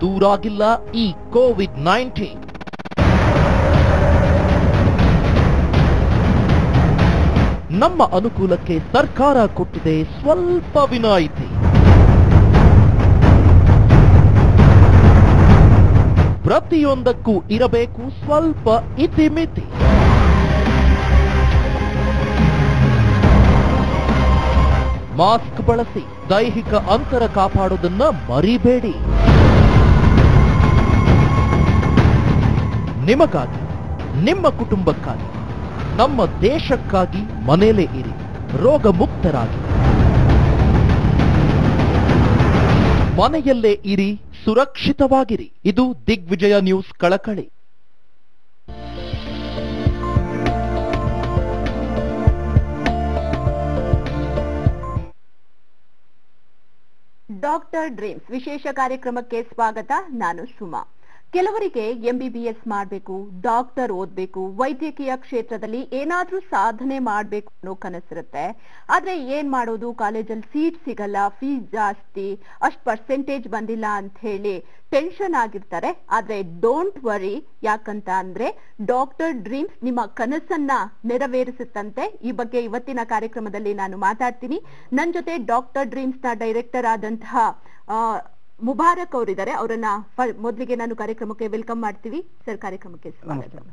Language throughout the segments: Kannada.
ದೂರಾಗಿಲ್ಲ ಈ ಕೋವಿಡ್ ನೈನ್ಟೀನ್ ನಮ್ಮ ಅನುಕೂಲಕ್ಕೆ ಸರ್ಕಾರ ಕೊಟ್ಟಿದೆ ಸ್ವಲ್ಪ ವಿನಾಯಿತಿ ಪ್ರತಿಯೊಂದಕ್ಕೂ ಇರಬೇಕು ಸ್ವಲ್ಪ ಇತಿಮಿತಿ ಮಾಸ್ಕ್ ಬಳಸಿ ದೈಹಿಕ ಅಂತರ ಕಾಪಾಡೋದನ್ನ ಮರಿಬೇಡಿ ನಿಮಗಾಗಿ ನಿಮ್ಮ ಕುಟುಂಬಕ್ಕಾಗಿ ನಮ್ಮ ದೇಶಕ್ಕಾಗಿ ಮನೇಲೇ ಇರಿ ರೋಗ ಮುಕ್ತರಾಗಿ ಮನೆಯಲ್ಲೇ ಇರಿ ಸುರಕ್ಷಿತವಾಗಿರಿ ಇದು ದಿಗ್ವಿಜಯ ನ್ಯೂಸ್ ಕಳಕಳಿ ಡಾಕ್ಟರ್ ಡ್ರೀಮ್ಸ್ ವಿಶೇಷ ಕಾರ್ಯಕ್ರಮಕ್ಕೆ ಸ್ವಾಗತ ನಾನು ಸುಮಾ ಕೆಲವರಿಗೆ ಎಂಬಿಬಿಎಸ್ ಮಾಡಬೇಕು ಡಾಕ್ಟರ್ ಓದ್ಬೇಕು ವೈದ್ಯಕೀಯ ಕ್ಷೇತ್ರದಲ್ಲಿ ಏನಾದ್ರೂ ಸಾಧನೆ ಮಾಡಬೇಕು ಅನ್ನೋ ಕನಸಿರುತ್ತೆ ಆದ್ರೆ ಏನ್ ಮಾಡೋದು ಕಾಲೇಜಲ್ಲಿ ಸೀಟ್ ಸಿಗಲ್ಲ ಫೀಸ್ ಜಾಸ್ತಿ ಅಷ್ಟ್ ಪರ್ಸೆಂಟೇಜ್ ಬಂದಿಲ್ಲ ಅಂತ ಹೇಳಿ ಟೆನ್ಷನ್ ಆಗಿರ್ತಾರೆ ಆದ್ರೆ ಡೋಂಟ್ ವರಿ ಯಾಕಂತ ಅಂದ್ರೆ ಡಾಕ್ಟರ್ ಡ್ರೀಮ್ಸ್ ನಿಮ್ಮ ಕನಸನ್ನ ನೆರವೇರಿಸುತ್ತಂತೆ ಈ ಬಗ್ಗೆ ಇವತ್ತಿನ ಕಾರ್ಯಕ್ರಮದಲ್ಲಿ ನಾನು ಮಾತಾಡ್ತೀನಿ ನನ್ ಜೊತೆ ಡಾಕ್ಟರ್ ಡ್ರೀಮ್ಸ್ ನ ಡೈರೆಕ್ಟರ್ ಆದಂತಹ ಆ, ಮುಬಾರಕ್ ಅವರಿದ್ದಾರೆ ಅವರನ್ನ ಫ- ಮೊದ್ಲಿಗೆ ನಾನು ಕಾರ್ಯಕ್ರಮಕ್ಕೆ ವೆಲ್ಕಮ್ ಮಾಡ್ತೀವಿ ಸರ್ ಕಾರ್ಯಕ್ರಮಕ್ಕೆ ಸ್ವಾಗತ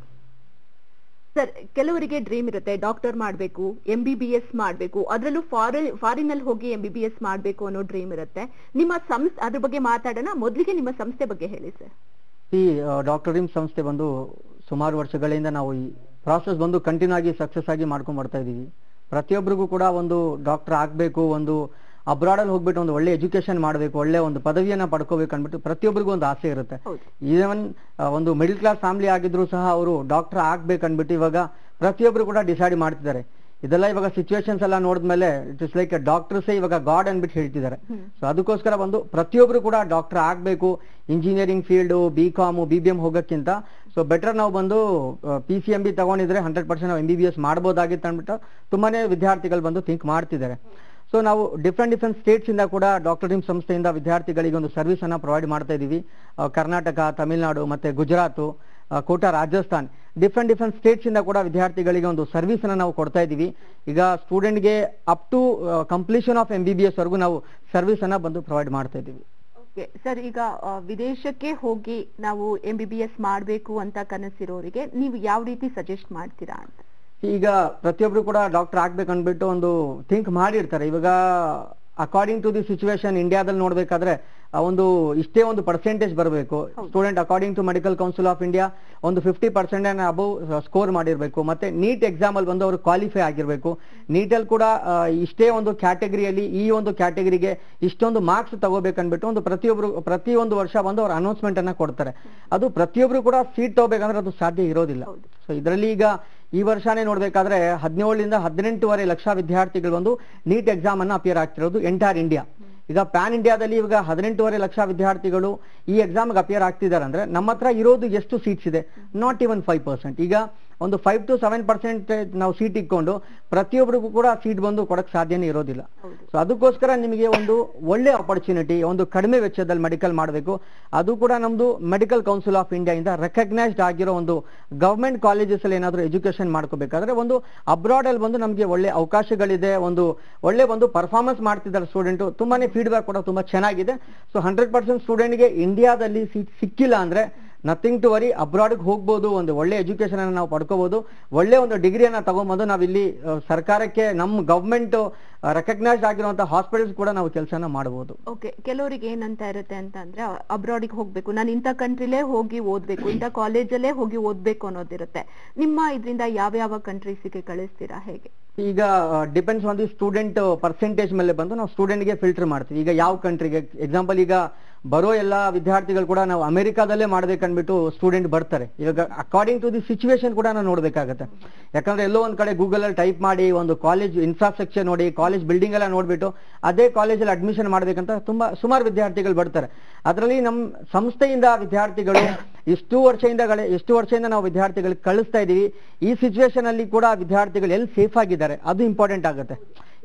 ಸರ್ ಕೆಲವರಿಗೆ ಡ್ರೀಮ್ ಇರುತ್ತೆ ಡಾಕ್ಟರ್ ಮಾಡಬೇಕು ಎಂ ಬಿ ಬಿ ಎಸ್ ಮಾಡಬೇಕು ಅದರಲ್ಲೂ ಫಾರಿನ್ ಫಾರಿನ್ ಅಲ್ಲಿ ಹೋಗಿ ಎಂ ಬಿ ಬಿ ಎಸ್ ಮಾಡಬೇಕು ಅನ್ನೋ ಡ್ರೀಮ್ ಇರುತ್ತೆ ನಿಮ್ಮ ಸಂಸ್ಥೆ ಅದ್ರ ಬಗ್ಗೆ ಮಾತಾಡೋಣ ಮೊದಲಿಗೆ ನಿಮ್ಮ ಸಂಸ್ಥೆ ಬಗ್ಗೆ ಹೇಳಿ ಸರ್ ಈ ಡಾಕ್ಟರ್ ರಿಮ್ ಸಂಸ್ಥೆ ಬಂದು ಸುಮಾರು ವರ್ಷಗಳಿಂದ ನಾವು ಈ ಪ್ರಾಸೆಸ್ ಬಂದು ಕಂಟಿನ್ಯೂ ಆಗಿ ಸಕ್ಸಸ್ ಆಗಿ ಮಾಡ್ಕೊಂಡ್ ಬರ್ತಾ ಇದೀವಿ ಪ್ರತಿಯೊಬ್ಬರಿಗೂ ಕೂಡ ಒಂದು ಡಾಕ್ಟರ್ ಆಗ್ಬೇಕು ಒಂದು ಅಬ್ರಾಡಲ್ಲಿ ಹೋಗ್ಬಿಟ್ಟು ಒಂದು ಒಳ್ಳೆ ಎಜುಕೇಶನ್ ಮಾಡಬೇಕು ಒಳ್ಳೆ ಒಂದು ಪದವಿಯನ್ನ ಪಡ್ಕೋಬೇಕು ಅಂದ್ಬಿಟ್ಟು ಪ್ರತಿಯೊಬ್ಬರಿಗೂ ಒಂದು ಆಸೆ ಇರುತ್ತೆ ಹೌದು ಈವನ್ ಒಂದು ಮಿಡಿಲ್ ಕ್ಲಾಸ್ ಫ್ಯಾಮಿಲಿ ಆಗಿದ್ರು ಸಹ ಅವರು ಡಾಕ್ಟರ್ ಆಗ್ಬೇಕು ಅಂದ್ಬಿಟ್ಟು ಇವಾಗ ಪ್ರತಿಯೊಬ್ಬರು ಕೂಡ ಡಿಸೈಡ್ ಮಾಡ್ತಿದ್ದಾರೆ ಇದೆಲ್ಲ ಇವಾಗ ಸಿಚುವೇಶನ್ಸ್ ಎಲ್ಲ ನೋಡಿದ್ಮೇಲೆ ಇಟ್ ಇಸ್ ಲೈಕ್ ಡಾಕ್ಟರ್ಸೇ ಇವಾಗ ಗಾಡ್ ಅಂದ್ಬಿಟ್ಟು ಹೇಳ್ತಿದ್ದಾರೆ ಹ್ಮ್. ಸೊ ಅದಕ್ಕೋಸ್ಕರ ಒಂದು ಪ್ರತಿಯೊಬ್ಬರು ಕೂಡ ಡಾಕ್ಟರ್ ಆಗಬೇಕು engineering field B com B B M ಹೋಗೋಕ್ಕಿಂತ ಸೊ ಬೆಟರ್ ನಾವು ಬಂದು ಪಿ ಸಿ ಎಂ ಬಿ ತಗೊಂಡಿದ್ರೆ ಹಂಡ್ರೆಡ್ ಪರ್ಸೆಂಟ್ ನಾವು ಎಂ ಬಿ ಬಿ ಎಸ್ ಮಾಡ್ಬೋದಾಗಿತ್ತು ಅಂದ್ಬಿಟ್ಟು ತುಂಬಾನೇ ವಿದ್ಯಾರ್ಥಿಗಳು ಬಂದು ಥಿಂಕ್ ಮಾಡ್ತಿದ್ದಾರೆ ಸೊ ನಾವು ಡಿಫ್ರೆಂಟ್ ಡಿಫ್ರೆಂಟ್ ಸ್ಟೇಟ್ಸ್ ಇಂದ ಕೂಡ ಡಾಕ್ಟರ್ ಟಿಮ್ ಸಂಸ್ಥೆಯಿಂದ ವಿದ್ಯಾರ್ಥಿಗಳಿಗೆ ಒಂದು ಸರ್ವಿಸ್ ಅನ್ನ ಪ್ರೊವೈಡ್ ಮಾಡ್ತಾ ಇದೀವಿ ಆ, ಕರ್ನಾಟಕ ತಮಿಳುನಾಡು ಮತ್ತೆ ಗುಜರಾತ್ ಆ, Kota Rajasthan different different states ಇಂದ ಕೂಡ ವಿದ್ಯಾರ್ಥಿಗಳಿಗೆ ಒಂದು ಸರ್ವಿಸ್ ಅನ್ನ ನಾವು ಕೊಡ್ತಾ ಇದೀವಿ ಈಗ ಸ್ಟೂಡೆಂಟ್ಗೆ up to completion of M B B S ವರೆಗೂ ನಾವು ಸರ್ವಿಸ್ ಅನ್ನ ಬಂದು ಪ್ರೊವೈಡ್ ಮಾಡ್ತಾ ಇದೀವಿ ಓಕೆ ಸರ್ ಈಗ ಆ, ವಿದೇಶಕ್ಕೆ ಹೋಗಿ ನಾವು ಎಂ ಬಿ ಬಿ ಎಸ್ ಮಾಡಬೇಕು ಅಂತ ಕನಸಿರೋರಿಗೆ ನೀವು ಯಾವ ರೀತಿ ಸಜೆಸ್ಟ್ ಮಾಡ್ತೀರಾ ಅಂತ ಈಗ ಪ್ರತಿಯೊಬ್ರು ಕೂಡ ಡಾಕ್ಟರ್ ಆಗ್ಬೇಕು ಅಂದ್ಬಿಟ್ಟು ಒಂದು ಥಿಂಕ್ ಮಾಡಿರ್ತಾರೆ ಇವಾಗ ಅಕಾರ್ಡಿಂಗ್ ಟು ದಿ ಸಿಚುವೇಶನ್ ಇಂಡಿಯಾದಲ್ಲಿ ನೋಡ್ಬೇಕಾದ್ರೆ ಆ ಒಂದು ಇಷ್ಟೇ ಒಂದು ಪರ್ಸೆಂಟೇಜ್ ಬರಬೇಕು student according to medical council of India ಒಂದು ಫಿಫ್ಟಿ ಪರ್ಸೆಂಟ್ ಅಬೌವ್ ಸ್ಕೋರ್ ಮಾಡಿರ್ಬೇಕು ಮತ್ತೆ ನೀಟ್ ಎಕ್ಸಾಮ್ ಅಲ್ಲಿ ಬಂದು ಅವರು ಕ್ವಾಲಿಫೈ ಆಗಿರ್ಬೇಕು ನೀಟಲ್ಲಿ ಕೂಡ ಆ, ಇಷ್ಟೇ ಒಂದು ಕ್ಯಾಟಗರಿಯಲ್ಲಿ ಈ ಒಂದು ಕ್ಯಾಟಗರಿಗೆ ಇಷ್ಟೊಂದು ಮಾರ್ಕ್ಸ್ ತಗೋಬೇಕನ್ಬಿಟ್ಟು ಒಂದು ಪ್ರತಿಯೊಬ್ರು ಪ್ರತಿಯೊಂದು ವರ್ಷ ಬಂದು ಅವ್ರು ಅನೌನ್ಸ್ಮೆಂಟ್ ಅನ್ನ ಕೊಡ್ತಾರೆ ಅದು ಪ್ರತಿಯೊಬ್ರು ಕೂಡ ಸೀಟ್ ತಗೋಬೇಕಂದ್ರೆ ಅದು ಸಾಧ್ಯ ಇರೋದಿಲ್ಲ ಹೌದು. ಸೊ ಇದರಲ್ಲಿ ಈಗ ಈ ವರ್ಷನೇ ನೋಡ್ಬೇಕಾದ್ರೆ ಹದಿನೇಳರಿಂದ ಹದಿನೆಂಟುವರೆ ಲಕ್ಷ ವಿದ್ಯಾರ್ಥಿಗಳು ಒಂದು ನೀಟ್ ಎಕ್ಸಾಮ್ ಅನ್ನ ಅಪಿಯರ್ ಆಗ್ತಿರೋದು ಎಂಟೈರ್ ಇಂಡಿಯಾ ಈಗ ಪ್ಯಾನ್ ಇಂಡಿಯಾದಲ್ಲಿ ಇವಾಗ ಹದಿನೆಂಟುವರೆ ಲಕ್ಷ ವಿದ್ಯಾರ್ಥಿಗಳು ಈ ಎಕ್ಸಾಮ್ಗೆ ಅಪಿಯರ್ ಆಗ್ತಿದ್ದಾರೆ ಅಂದ್ರೆ ನಮ್ಮ ಹತ್ರ ಇರೋದು ಎಷ್ಟು ಸೀಟ್ಸ್ ಇದೆ ನಾಟ್ ಇವನ್ ಫೈವ್ ಪರ್ಸೆಂಟ್ ಈಗ ಒಂದು ಫೈವ್ ಟು ಸೆವೆನ್ ಪರ್ಸೆಂಟ್ ನಾವು ಸೀಟ್ ಇಟ್ಕೊಂಡು ಪ್ರತಿಯೊಬ್ಬರಿಗೂ ಕೂಡ ಸೀಟ್ ಬಂದು ಕೊಡಕ್ ಸಾಧ್ಯನೇ ಇರೋದಿಲ್ಲ ಹೌದು ಸೊ ಅದಕ್ಕೋಸ್ಕರ ನಿಮಗೆ ಒಂದು ಒಳ್ಳೆ ಆಪರ್ಚುನಿಟಿ ಒಂದು ಕಡಿಮೆ ವೆಚ್ಚದಲ್ಲಿ ಮೆಡಿಕಲ್ ಮಾಡಬೇಕು ಅದು ಕೂಡ ನಮ್ದು ಮೆಡಿಕಲ್ ಕೌನ್ಸಿಲ್ ಆಫ್ ಇಂಡಿಯಾ ಇಂದ ರೆಕಗ್ನೈಸ್ಡ್ ಆಗಿರೋ ಒಂದು ಗವರ್ಮೆಂಟ್ ಕಾಲೇಜಸ್ ಅಲ್ಲಿ ಏನಾದರೂ ಎಜುಕೇಶನ್ ಮಾಡ್ಕೋಬೇಕಾದ್ರೆ ಒಂದು ಅಬ್ರಾಡ್ ಅಲ್ಲಿ ಬಂದು ನಮಗೆ ಒಳ್ಳೆ ಅವಕಾಶಗಳಿದೆ ಒಂದು ಒಳ್ಳೆ ಒಂದು ಪರ್ಫಾರ್ಮೆನ್ಸ್ ಮಾಡ್ತಿದ್ದಾರೆ ಸ್ಟೂಡೆಂಟ್ ತುಂಬಾನೇ ಫೀಡ್ಬ್ಯಾಕ್ ಕೂಡ ತುಂಬಾ ಚೆನ್ನಾಗಿದೆ ಸೊ ಹಂಡ್ರೆಡ್ ಪರ್ಸೆಂಟ್ ಸ್ಟೂಡೆಂಟ್ಗೆ ಇಂಡಿಯಾದಲ್ಲಿ ಸೀಟ್ ಸಿಕ್ಕಿಲ್ಲ ಅಂದ್ರೆ ನಥಿಂಗ್ ಟು ವರಿ ಅಬ್ರಾಡ್ಗೆ ಹೋಗ್ಬೋದು ಒಂದು ಒಳ್ಳೆ ಎಜುಕೇಶನ್ ಅನ್ನು ನಾವು ಪಡ್ಕೋಬಹುದು ಒಳ್ಳೆ ಒಂದು ಡಿಗ್ರಿಯನ್ನ ತಗೊಂಬಂದು ನಾವಿಲ್ಲಿ ಆ, ಸರ್ಕಾರಕ್ಕೆ ನಮ್ಮ ಗವರ್ಮೆಂಟ್ ರೆಕಗ್ನೈಸ್ಡ್ ಆಗಿರುವಂತಹ ಹಾಸ್ಪಿಟಲ್ಸ್ ಕೂಡ ನಾವು ಕೆಲಸನ ಮಾಡಬಹುದು ಓಕೆ ಕೆಲವರಿಗೆ ಏನಂತ ಇರುತ್ತೆ ಅಂತ ಅಂದ್ರೆ ಅಬ್ರಾಡಿಗೆ ಹೋಗ್ಬೇಕು ನಾನು ಇಂಥ ಕಂಟ್ರಿಲೇ ಹೋಗಿ ಓದ್ಬೇಕು ಇಂಥ ಕಾಲೇಜಲ್ಲೇ ಹೋಗಿ ಓದ್ಬೇಕು ಅನ್ನೋದಿರುತ್ತೆ ನಿಮ್ಮ ಇದರಿಂದ ಯಾವ ಯಾವ ಕಂಟ್ರೀಸಿಗೆ ಕಳಿಸ್ತೀರಾ ಹೇಗೆ ಈಗ depends on the student percentage ಮೇಲೆ ಬಂದು ನಾವು ಸ್ಟೂಡೆಂಟ್ಗೆ ಫಿಲ್ಟರ್ ಮಾಡ್ತೀವಿ ಈಗ ಯಾವ ಕಂಟ್ರಿಗೆ ಎಕ್ಸಾಂಪಲ್ ಈಗ ಬರೋ ಎಲ್ಲ ವಿದ್ಯಾರ್ಥಿಗಳು ಕೂಡ ನಾವು ಅಮೆರಿಕಾದಲ್ಲೇ ಮಾಡ್ಬೇಕನ್ಬಿಟ್ಟು ಸ್ಟೂಡೆಂಟ್ ಬರ್ತಾರೆ ಇವಾಗ ಅಕಾರ್ಡಿಂಗ್ ಟು ದಿ ಸಿಚುವೇಶನ್ ಕೂಡ ನಾವು ನೋಡ್ಬೇಕಾಗತ್ತೆ ಯಾಕಂದ್ರೆ ಎಲ್ಲೋ ಒಂದ್ ಕಡೆ ಗೂಗಲ್ ಅಲ್ಲಿ ಟೈಪ್ ಮಾಡಿ ಒಂದು ಕಾಲೇಜ್ ಇನ್ಫ್ರಾಸ್ಟ್ರಕ್ಚರ್ ನೋಡಿ ಕಾಲೇಜ್ ಬಿಲ್ಡಿಂಗ್ ಎಲ್ಲ ನೋಡ್ಬಿಟ್ಟು ಅದೇ ಕಾಲೇಜಲ್ಲಿ ಅಡ್ಮಿಷನ್ ಮಾಡ್ಬೇಕಂತ ತುಂಬಾ ಸುಮಾರು ವಿದ್ಯಾರ್ಥಿಗಳು ಬರ್ತಾರೆ ಅದರಲ್ಲಿ ನಮ್ಮ ಸಂಸ್ಥೆಯಿಂದ ವಿದ್ಯಾರ್ಥಿಗಳು ಇಷ್ಟು ವರ್ಷದಿಂದ ಗಳ- ಎಷ್ಟು ವರ್ಷದಿಂದ ನಾವು ವಿದ್ಯಾರ್ಥಿಗಳಿಗೆ ಕಳಿಸ್ತಾ ಇದೀವಿ ಈ ಸಿಚುವೇಶನ್ ಅಲ್ಲಿ ಕೂಡ ವಿದ್ಯಾರ್ಥಿಗಳು ಎಲ್ಲಿ ಸೇಫ್ ಆಗಿದ್ದಾರೆ ಅದು ಇಂಪಾರ್ಟೆಂಟ್ ಆಗುತ್ತೆ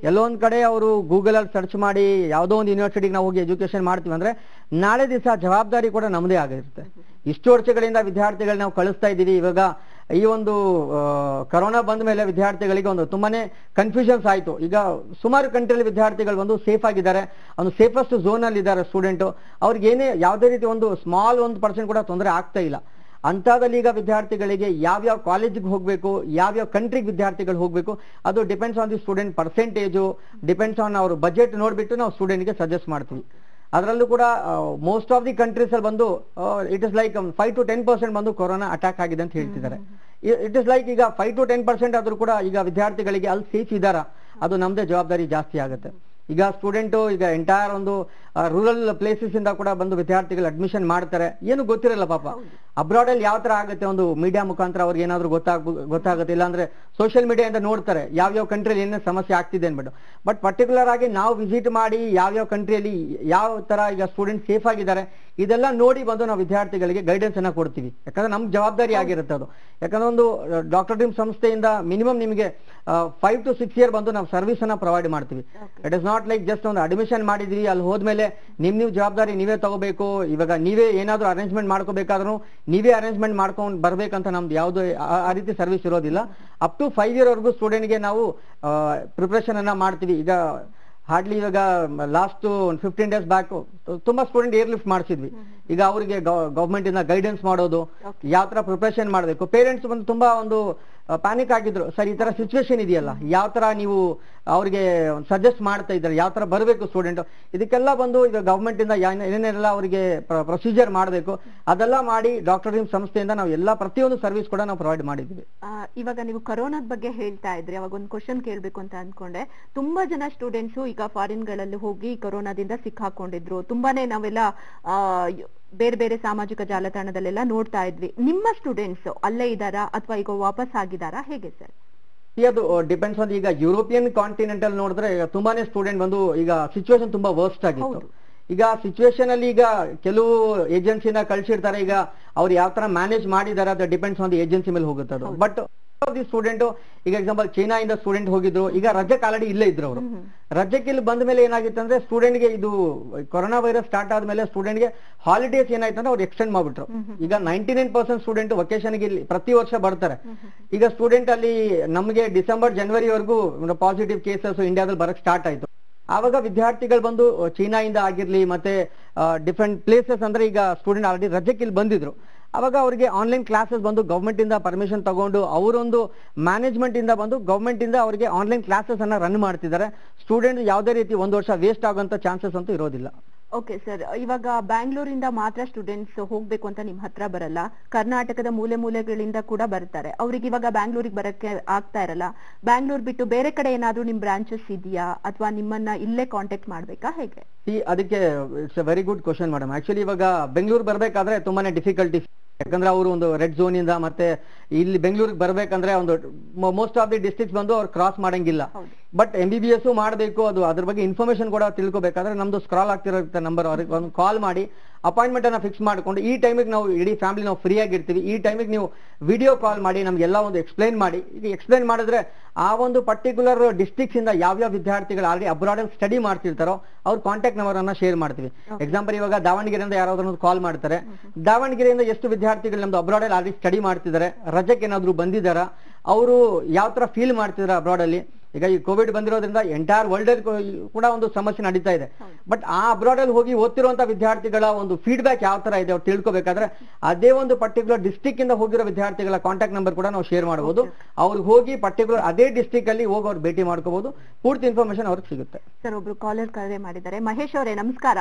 ಎಲ್ಲೋ ಒಂದ್ ಕಡೆ ಅವರು ಗೂಗಲ್ ಅಲ್ಲಿ ಸರ್ಚ್ ಮಾಡಿ ಯಾವುದೋ ಒಂದು ಯೂನಿವರ್ಸಿಟಿಗೆ ನಾವು ಹೋಗಿ ಎಜುಕೇಶನ್ ಮಾಡ್ತೀವಿ ಅಂದ್ರೆ ನಾಳೆ ದಿವಸ ಜವಾಬ್ದಾರಿ ಕೂಡ ನಮ್ಮದೇ ಆಗಿರುತ್ತೆ ಇಷ್ಟು ವರ್ಷಗಳಿಂದ ವಿದ್ಯಾರ್ಥಿಗಳು ನಾವು ಕಳಿಸ್ತಾ ಇದ್ದೀವಿ ಇವಾಗ ಈ ಒಂದು ಆ, ಕರೋನಾ ಬಂದ ಮೇಲೆ ವಿದ್ಯಾರ್ಥಿಗಳಿಗೆ ಒಂದು ತುಂಬಾನೇ ಕನ್ಫ್ಯೂಷನ್ಸ್ ಆಯ್ತು ಈಗ ಸುಮಾರು ಕಂಟ್ರಿಯಲ್ಲಿ ವಿದ್ಯಾರ್ಥಿಗಳು ಬಂದು ಸೇಫ್ ಆಗಿದ್ದಾರೆ ಒಂದು ಸೇಫೆಸ್ಟ್ ಝೋನ್ ಅಲ್ಲಿ ಇದ್ದಾರೆ ಸ್ಟೂಡೆಂಟ್ ಅವ್ರಿಗೆ ಏನೇ ಯಾವುದೇ ರೀತಿ ಒಂದು ಸ್ಮಾಲ್ ಒಂದು ಪರ್ಸೆಂಟ್ ಕೂಡ ತೊಂದರೆ ಆಗ್ತಾ ಇಲ್ಲ ಅಂಥದ್ದಲ್ಲಿ ಈಗ ವಿದ್ಯಾರ್ಥಿಗಳಿಗೆ ಯಾವ್ಯಾವ ಕಾಲೇಜಿಗೆ ಹೋಗಬೇಕು ಯಾವ್ಯಾವ ಕಂಟ್ರಿಗೆ ವಿದ್ಯಾರ್ಥಿಗಳು ಹೋಗಬೇಕು ಅದು depends on the student percentage depends on ಅವ್ರ ಬಜೆಟ್ ನೋಡಿಬಿಟ್ಟು ನಾವು ಸ್ಟೂಡೆಂಟ್ಗೆ ಸಜೆಸ್ಟ್ ಮಾಡ್ತೀವಿ ಅದರಲ್ಲೂ ಕೂಡ ಮೋಸ್ಟ್ ಆಫ್ ದಿ ಕಂಟ್ರೀಸ್ ಅಲ್ಲಿ ಬಂದು it is like five to ten percent ಬಂದು ಕೊರೋನಾ ಅಟ್ಯಾಕ್ ಆಗಿದೆ ಅಂತ ಹೇಳ್ತಿದ್ದಾರೆ ಇಟ್ ಇಸ್ ಲೈಕ್ ಈಗ ಫೈವ್ ಟು ಟೆನ್ ಪರ್ಸೆಂಟ್ ಆದ್ರೂ ಕೂಡ ಈಗ ವಿದ್ಯಾರ್ಥಿಗಳಿಗೆ ಅಲ್ಲಿ ಸೇಫ್ ಇದಾರ ಅದು ನಮ್ದೇ ಜವಾಬ್ದಾರಿ ಜಾಸ್ತಿ ಆಗುತ್ತೆ ಈಗ ಸ್ಟೂಡೆಂಟ್ ಈಗ ಎಂಟೈರ್ ಒಂದು ರೂರಲ್ ಪ್ಲೇಸಸ್ ಇಂದ ಕೂಡ ಬಂದು ವಿದ್ಯಾರ್ಥಿಗಳು ಅಡ್ಮಿಷನ್ ಮಾಡ್ತಾರೆ ಏನು ಗೊತ್ತಿರಲ್ಲ ಪಾಪ ಅಬ್ರಾಡ್ ಅಲ್ಲಿ ಯಾವ ತರ ಆಗುತ್ತೆ ಒಂದು ಮೀಡಿಯಾ ಮುಖಾಂತರ ಅವ್ರಿಗೆ ಏನಾದ್ರು ಗೊತ್ತಾಗ್ ಗೊತ್ತಾಗುತ್ತೆ ಇಲ್ಲಾಂದ್ರೆ ಸೋಷಿಯಲ್ ಮೀಡಿಯಾದಿಂದ ನೋಡ್ತಾರೆ ಯಾವ್ಯಾವ ಕಂಟ್ರಿಯಲ್ಲಿ ಏನೇನು ಸಮಸ್ಯೆ ಆಗ್ತಿದೆ ಅನ್ಬಿಟ್ಟು ಬಟ್ ಪರ್ಟಿಕ್ಯುಲರ್ ಆಗಿ ನಾವು ವಿಸಿಟ್ ಮಾಡಿ ಯಾವ್ಯಾವ ಕಂಟ್ರಿಯಲ್ಲಿ ಯಾವ ತರ ಈಗ ಸ್ಟೂಡೆಂಟ್ ಸೇಫ್ ಆಗಿದ್ದಾರೆ ಇದೆಲ್ಲ ನೋಡಿ ಬಂದು ನಾವು ವಿದ್ಯಾರ್ಥಿಗಳಿಗೆ ಗೈಡೆನ್ಸ್ ಅನ್ನ ಕೊಡ್ತೀವಿ ಯಾಕಂದ್ರೆ ನಮ್ಗೆ ಜವಾಬ್ದಾರಿ ಆಗಿರುತ್ತೆ ಅದು ಯಾಕಂದ್ರೆ ಒಂದು ಡಾಕ್ಟರ್ ಡ್ರೀಮ್ ಸಂಸ್ಥೆಯಿಂದ ಮಿನಿಮಮ್ ನಿಮಗೆ ಫೈವ್ ಟು ಸಿಕ್ಸ್ ಇಯರ್ ಬಂದು ನಾವು ಸರ್ವಿಸ್ ಅನ್ನ ಪ್ರೊವೈಡ್ ಮಾಡ್ತೀವಿ it is not like just ಒಂದು ಅಡ್ಮಿಷನ್ ಮಾಡಿದ್ವಿ ಅಲ್ಲಿ ಹೋದ್ಮೇಲೆ ನಿಮ್ ನೀವು ಜವಾಬ್ದಾರಿ ನೀವೇ ತಗೋಬೇಕು ಇವಾಗ ನೀವೇ ಏನಾದ್ರು ಅರೇಂಜ್ಮೆಂಟ್ ಮಾಡ್ಕೋಬೇಕಾದ್ರೂ ನೀವೇ ಅರೇಂಜ್ಮೆಂಟ್ ಮಾಡ್ಕೊಂಡು ಬರ್ಬೇಕಂತ ನಮ್ದು ಯಾವ್ದು ಆ- ಆ ರೀತಿ ಸರ್ವಿಸ್ ಇರೋದಿಲ್ಲ ಅಪ್ ಟು ಫೈವ್ ಇಯರ್ ವರ್ಗು ಸ್ಟೂಡೆಂಟ್ಗೆ ನಾವು ಪ್ರಿಪ್ರೇಷನ್ ಅನ್ನ ಮಾಡ್ತೀವಿ ಈಗ ಹಾರ್ಡ್ಲಿ ಇವಾಗ ಲಾಸ್ಟ್ ಒಂದು ಫಿಫ್ಟೀನ್ ಡೇಸ್ ಬ್ಯಾಕ್ ತುಂಬಾ ಸ್ಟೂಡೆಂಟ್ ಏರ್ ಲಿಫ್ಟ್ ಮಾಡಿಸಿದ್ವಿ ಈಗ ಅವರಿಗೆ ಗವರ್ಮೆಂಟ್ ಇಂದ ಗೈಡೆನ್ಸ್ ಮಾಡೋದು ಯಾವ ತರ ಪ್ರಿಪರೇಷನ್ ಮಾಡಬೇಕು ಪೇರೆಂಟ್ಸ್ ಬಂದು ತುಂಬಾ ಒಂದು ಪ್ಯಾನಿಕ್ ಆಗಿದ್ರು ಸರ್ ಈ ತರ ಸಿಚುವೇಶನ್ ಇದೆಯಲ್ಲ ಯಾವ ತರ ನೀವು ಅವ್ರಿಗೆ ಸಜೆಸ್ಟ್ ಮಾಡ್ತಾ ಇದ್ದಾರೆ ಯಾವ ತರ ಬರಬೇಕು ಸ್ಟೂಡೆಂಟ್ ಇದಕ್ಕೆಲ್ಲ ಬಂದು ಈಗ ಗವರ್ಮೆಂಟ್ ಇಂದ ಏನ್- ಏನೇನೆಲ್ಲ ಅವರಿಗೆ ಪ್ರೊಸೀಜರ್ ಮಾಡಬೇಕು ಅದೆಲ್ಲ ಮಾಡಿ ಡಾಕ್ಟರ್ ನಿಮ್ ಸಂಸ್ಥೆಯಿಂದ ನಾವು ಎಲ್ಲ ಪ್ರತಿಯೊಂದು ಸರ್ವಿಸ್ ಕೂಡ ನಾವು ಪ್ರೊವೈಡ್ ಮಾಡಿದ್ವಿ ಆ, ಇವಾಗ ನೀವು ಕರೋನಾದ ಬಗ್ಗೆ ಹೇಳ್ತಾ ಇದ್ರಿ ಅವಾಗ ಒಂದು ಕ್ವಶನ್ ಕೇಳ್ಬೇಕು ಅಂತ ಅನ್ಕೊಂಡೆ ತುಂಬಾ ಜನ ಸ್ಟೂಡೆಂಟ್ಸ್ ಈಗ ಫಾರಿನ್ ಗಳಲ್ಲಿ ಹೋಗಿ ಕೊರೋನಾದಿಂದ ಸಿಕ್ಕಾಕೊಂಡಿದ್ರು ತುಂಬಾನೇ ನಾವೆಲ್ಲ ಆ, ಯ- ಬೇರೆ ಬೇರೆ ಸಾಮಾಜಿಕ ಜಾಲತಾಣದಲ್ಲೆಲ್ಲ ನೋಡ್ತಾ ಇದ್ವಿ ನಿಮ್ಮ ಸ್ಟೂಡೆಂಟ್ಸ್ ಅಲ್ಲೇ ಇದ್ದಾರಾ ಅಥವಾ ಈಗ ವಾಪಸ್ ಆಗಿದಾರಾ ಹೇಗೆ ಸರ್ See, ಅದು ಡಿಪೆಂಡ್ಸ್ ಆನ್ ಈಗ ಯುರೋಪಿಯನ್ ಕಾಂಟಿನೆಂಟ್ ಅಲ್ಲಿ ನೋಡಿದ್ರೆ ಈಗ ತುಂಬಾನೇ ಸ್ಟೂಡೆಂಟ್ ಬಂದು ಈಗ ಸಿಚುವೇಶನ್ ತುಂಬಾ ವರ್ಸ್ಟ್ ಆಗಿತ್ತು ಹೌದು. ಈಗ ಸಿಚುವೇಶನ್ ಅಲ್ಲಿ ಈಗ ಕೆಲವು ಏಜೆನ್ಸಿನ ಕಳ್ಸಿರ್ತಾರೆ ಈಗ ಅವ್ರು ಯಾವ ತರ ಮ್ಯಾನೇಜ್ ಮಾಡಿದಾರೆ ಅದು ಡಿಪೆಂಡ್ಸ್ ಆನ್ ದಿ ಏಜೆನ್ಸಿ ಮೇಲೆ ಹೋಗುತ್ತೆ ಅದು ಬಟ್ ದಿ ಸ್ಟೂಡೆಂಟ್ ಈಗ ಎಕ್ಸಾಂಪಲ್ ಚೈನಾ ಇಂದ ಸ್ಟೂಡೆಂಟ್ ಹೋಗಿದ್ರು ಈಗ ರಜಕ್ಕೆ ಆಲ್ರೆಡಿ ಇಲ್ಲೇ ಇದ್ರು ಅವರು ರಜಕ್ಕೆ ಇಲ್ಲಿ ಬಂದ ಮೇಲೆ ಏನಾಗಿತ್ತು ಅಂದ್ರೆ ಸ್ಟೂಡೆಂಟ್ ಗೆ ಇದು ಕೊರೋನಾ ವೈರಸ್ ಸ್ಟಾರ್ಟ್ ಆದ್ಮೇಲೆ ಸ್ಟೂಡೆಂಟ್ ಗೆ ಹಾಲಿಡೇಸ್ ಏನಾಯ್ತು ಅಂದ್ರೆ ಅವ್ರು ಎಕ್ಸ್ಟೆಂಡ್ ಮಾಡ್ಬಿಟ್ರು ಈಗ ನೈಂಟಿ ನೈನ್ ಪರ್ಸೆಂಟ್ ಸ್ಟೂಡೆಂಟ್ ಗೆ ಇಲ್ಲಿ ಪ್ರತಿ ವರ್ಷ ಬರ್ತಾರೆ ಈಗ ಸ್ಟೂಡೆಂಟ್ ಅಲ್ಲಿ ನಮಗೆ ಡಿಸೆಂಬರ್ ಜನವರಿವರೆಗೂ ಪಾಸಿಟಿವ್ ಕೇಸಸ್ ಇಂಡಿಯಾದಲ್ಲಿ ಬರಕ್ ಸ್ಟಾರ್ಟ್ ಆಯ್ತು ಆವಾಗ ವಿದ್ಯಾರ್ಥಿಗಳು ಬಂದು ಚೈನಾಯಿಂದ ಆಗಿರ್ಲಿ ಮತ್ತೆ ಡಿಫ್ರೆಂಟ್ ಪ್ಲೇಸಸ್ ಅಂದ್ರೆ ಈಗ ಸ್ಟೂಡೆಂಟ್ ಆಲ್ರೆಡಿ ರಜಕ್ಕೆ ಇಲ್ಲಿ ಬಂದಿದ್ರು ಅವಾಗ ಅವರಿಗೆ ಆನ್ಲೈನ್ ಕ್ಲಾಸಸ್ ಬಂದು ಗೌರ್ಮೆಂಟ್ ಇಂದ ಪರ್ಮಿಷನ್ ತಗೊಂಡು ಅವರೊಂದು ಮ್ಯಾನೇಜ್ಮೆಂಟ್ ಇಂದ ಬಂದು ಗೌರ್ಮೆಂಟ್ ಇಂದ ಅವರಿಗೆ ಆನ್ಲೈನ್ ಕ್ಲಾಸಸ್ ಅನ್ನ ರನ್ ಮಾಡ್ತಿದ್ದಾರೆ ಸ್ಟೂಡೆಂಟ್ ಯಾವುದೇ ರೀತಿ ಒಂದು ವರ್ಷ ವೇಸ್ಟ್ ಆಗುವಂತ ಚಾನ್ಸಸ್ ಅಂತೂ ಇರೋದಿಲ್ಲ ಓಕೆ ಸರ್ ಇವಾಗ ಬ್ಯಾಂಗ್ಳೂರಿಂದ ಮಾತ್ರ ಸ್ಟೂಡೆಂಟ್ಸ್ ಹೋಗ್ಬೇಕು ಅಂತ ನಿಮ್ ಹತ್ರ ಬರಲ್ಲ ಕರ್ನಾಟಕದ ಮೂಲೆ ಮೂಲೆಗಳಿಂದ ಕೂಡ ಬರ್ತಾರೆ ಅವ್ರಿಗೆ ಇವಾಗ ಬ್ಯಾಂಗ್ಳೂರಿಗೆ ಬರಕ್ಕೆ ಆಗ್ತಾ ಇರಲ್ಲ ಬ್ಯಾಂಗ್ಳೂರ್ ಬಿಟ್ಟು ಬೇರೆ ಕಡೆ ಏನಾದ್ರೂ ನಿಮ್ ಬ್ರಾಂಚಸ್ ಇದೆಯಾ ಅಥವಾ ನಿಮ್ಮನ್ನ ಇಲ್ಲೇ ಕಾಂಟ್ಯಾಕ್ಟ್ ಮಾಡ್ಬೇಕಾ ಹೇಗೆ ಈ ಅದಕ್ಕೆ it's a very good question madam actually ಇವಾಗ ಬೆಂಗಳೂರು ಬರ್ಬೇಕಾದ್ರೆ ತುಂಬಾನೇ ಡಿಫಿಕಲ್ಟಿ ಯಾಕಂದ್ರೆ ಅವರು ಒಂದು ರೆಡ್ ಝೋನ್ ಇಂದ ಮತ್ತೆ ಇಲ್ಲಿ ಬೆಂಗಳೂರಿಗೆ ಬರ್ಬೇಕಂದ್ರೆ ಒಂದು ಮೋಸ್ಟ್ ಆಫ್ ದಿ ಡಿಸ್ಟ್ರಿಕ್ಟ್ ಬಂದು ಅವ್ರು ಕ್ರಾಸ್ ಮಾಡಂಗಿಲ್ಲ ಹೌದು. But M B B S ಮಾಡಬೇಕು ಅದು ಅದ್ರ ಬಗ್ಗೆ ಇನ್ಫಾರ್ಮೇಶನ್ ಕೂಡ ತಿಳ್ಕೊಬೇಕಾದ್ರೆ ನಮ್ದು ಸ್ಕ್ರಾಲ್ ಆಗ್ತಿರೋ ನಂಬರ್ ಅವ್ರಿಗೆ ಒಂದು ಕಾಲ್ ಮಾಡಿ ಅಪಾಯಿಂಟ್ಮೆಂಟ್ ಅನ್ನ ಫಿಕ್ಸ್ ಮಾಡ್ಕೊಂಡು ಈ ಟೈಮಿಗೆ ನಾವು ಇಡೀ ಫ್ಯಾಮಿಲಿ ನಾವು ಫ್ರೀ ಆಗಿರ್ತೀವಿ ಈ ಟೈಮಿಗೆ ನೀವು ವಿಡಿಯೋ ಕಾಲ್ ಮಾಡಿ ನಮ್ಗೆಲ್ಲ ಒಂದು ಎಕ್ಸ್ಪ್ಲೈನ್ ಮಾಡಿ ಈಗ ಎಕ್ಸ್ಪ್ಲೈನ್ ಮಾಡಿದ್ರೆ ಆ ಒಂದು ಪರ್ಟಿಕ್ಯುಲರ್ ಡಿಸ್ಟ್ರಿಕ್ಸ್ ಇಂದ ಯಾವ್ಯಾವ ವಿದ್ಯಾರ್ಥಿಗಳು ಆಲ್ರೆಡಿ ಅಬ್ರಾಡ್ ಅಲ್ಲಿ ಸ್ಟಡಿ ಮಾಡ್ತಿರ್ತಾರೋ ಅವ್ರ ಕಾಂಟ್ಯಾಕ್ಟ್ ನಂಬರ್ ಅನ್ನ ಶೇರ್ ಮಾಡ್ತೀವಿ ಎಕ್ಸಾಂಪಲ್ ಇವಾಗ ದಾವಣಗೆರೆಯಿಂದ ಯಾರಾದ್ರೂ ಕಾಲ್ ಮಾಡ್ತಾರೆ ದಾವಣಗೆರೆಯಿಂದ ಎಷ್ಟು ವಿದ್ಯಾರ್ಥಿಗಳು ನಮ್ದು ಅಬ್ರಾಡ್ ಅಲ್ಲಿ ಆಲ್ರೆಡಿ ಸ್ಟಡಿ ಮಾಡ್ತಿದ್ದಾರೆ ರಜಕ್ಕೆ ಏನಾದ್ರು ಬಂದಿದ್ದಾರ ಅವರು ಯಾವ ತರ ಫೀಲ್ ಮಾಡ್ತಿದ್ದಾರೆ ಅಬ್ರಾಡ್ ಅಲ್ಲಿ ಈಗ ಈ ಕೋವಿಡ್ ಬಂದಿರೋದ್ರಿಂದ ಎಂಟೈರ್ ವರ್ಲ್ಡ್ ಅಲ್ಲಿ ಕೂಡ ಒಂದು ಸಮಸ್ಯೆ ನಡೀತಾ ಇದೆ ಬಟ್ ಆ ಅಬ್ರಾಡ್ ಅಲ್ಲಿ ಹೋಗಿ ಓದ್ತಿರುವಂತ ವಿದ್ಯಾರ್ಥಿಗಳ ಒಂದು ಫೀಡ್ಬ್ಯಾಕ್ ಯಾವ ತರ ಇದೆ ಅವ್ರು ತಿಳ್ಕೊಬೇಕಾದ್ರೆ ಅದೇ ಒಂದು ಪರ್ಟಿಕ್ಯುಲರ್ ಡಿಸ್ಟಿಕ್ ಇಂದ ಹೋಗಿರೋ ವಿದ್ಯಾರ್ಥಿಗಳ ಕಾಂಟ್ಯಾಕ್ಟ್ ನಂಬರ್ ಕೂಡ ನಾವು ಶೇರ್ ಮಾಡಬಹುದು ಅವ್ರಿಗೆ ಹೋಗಿ ಪರ್ಟಿಕ್ಯುಲರ್ ಅದೇ ಡಿಸ್ಟಿಕ್ ಅಲ್ಲಿ ಹೋಗಿ ಅವ್ರು ಭೇಟಿ ಮಾಡ್ಕೋಬಹುದು ಪೂರ್ತಿ ಇನ್ಫಾರ್ಮೇಶನ್ ಅವ್ರಿಗೆ ಸಿಗುತ್ತೆ ಸರ್ ಒಬ್ರು ಕಾಲರ್ ಕರೆ ಮಾಡಿದ್ದಾರೆ ಮಹೇಶ್ ಅವರೇ ನಮಸ್ಕಾರ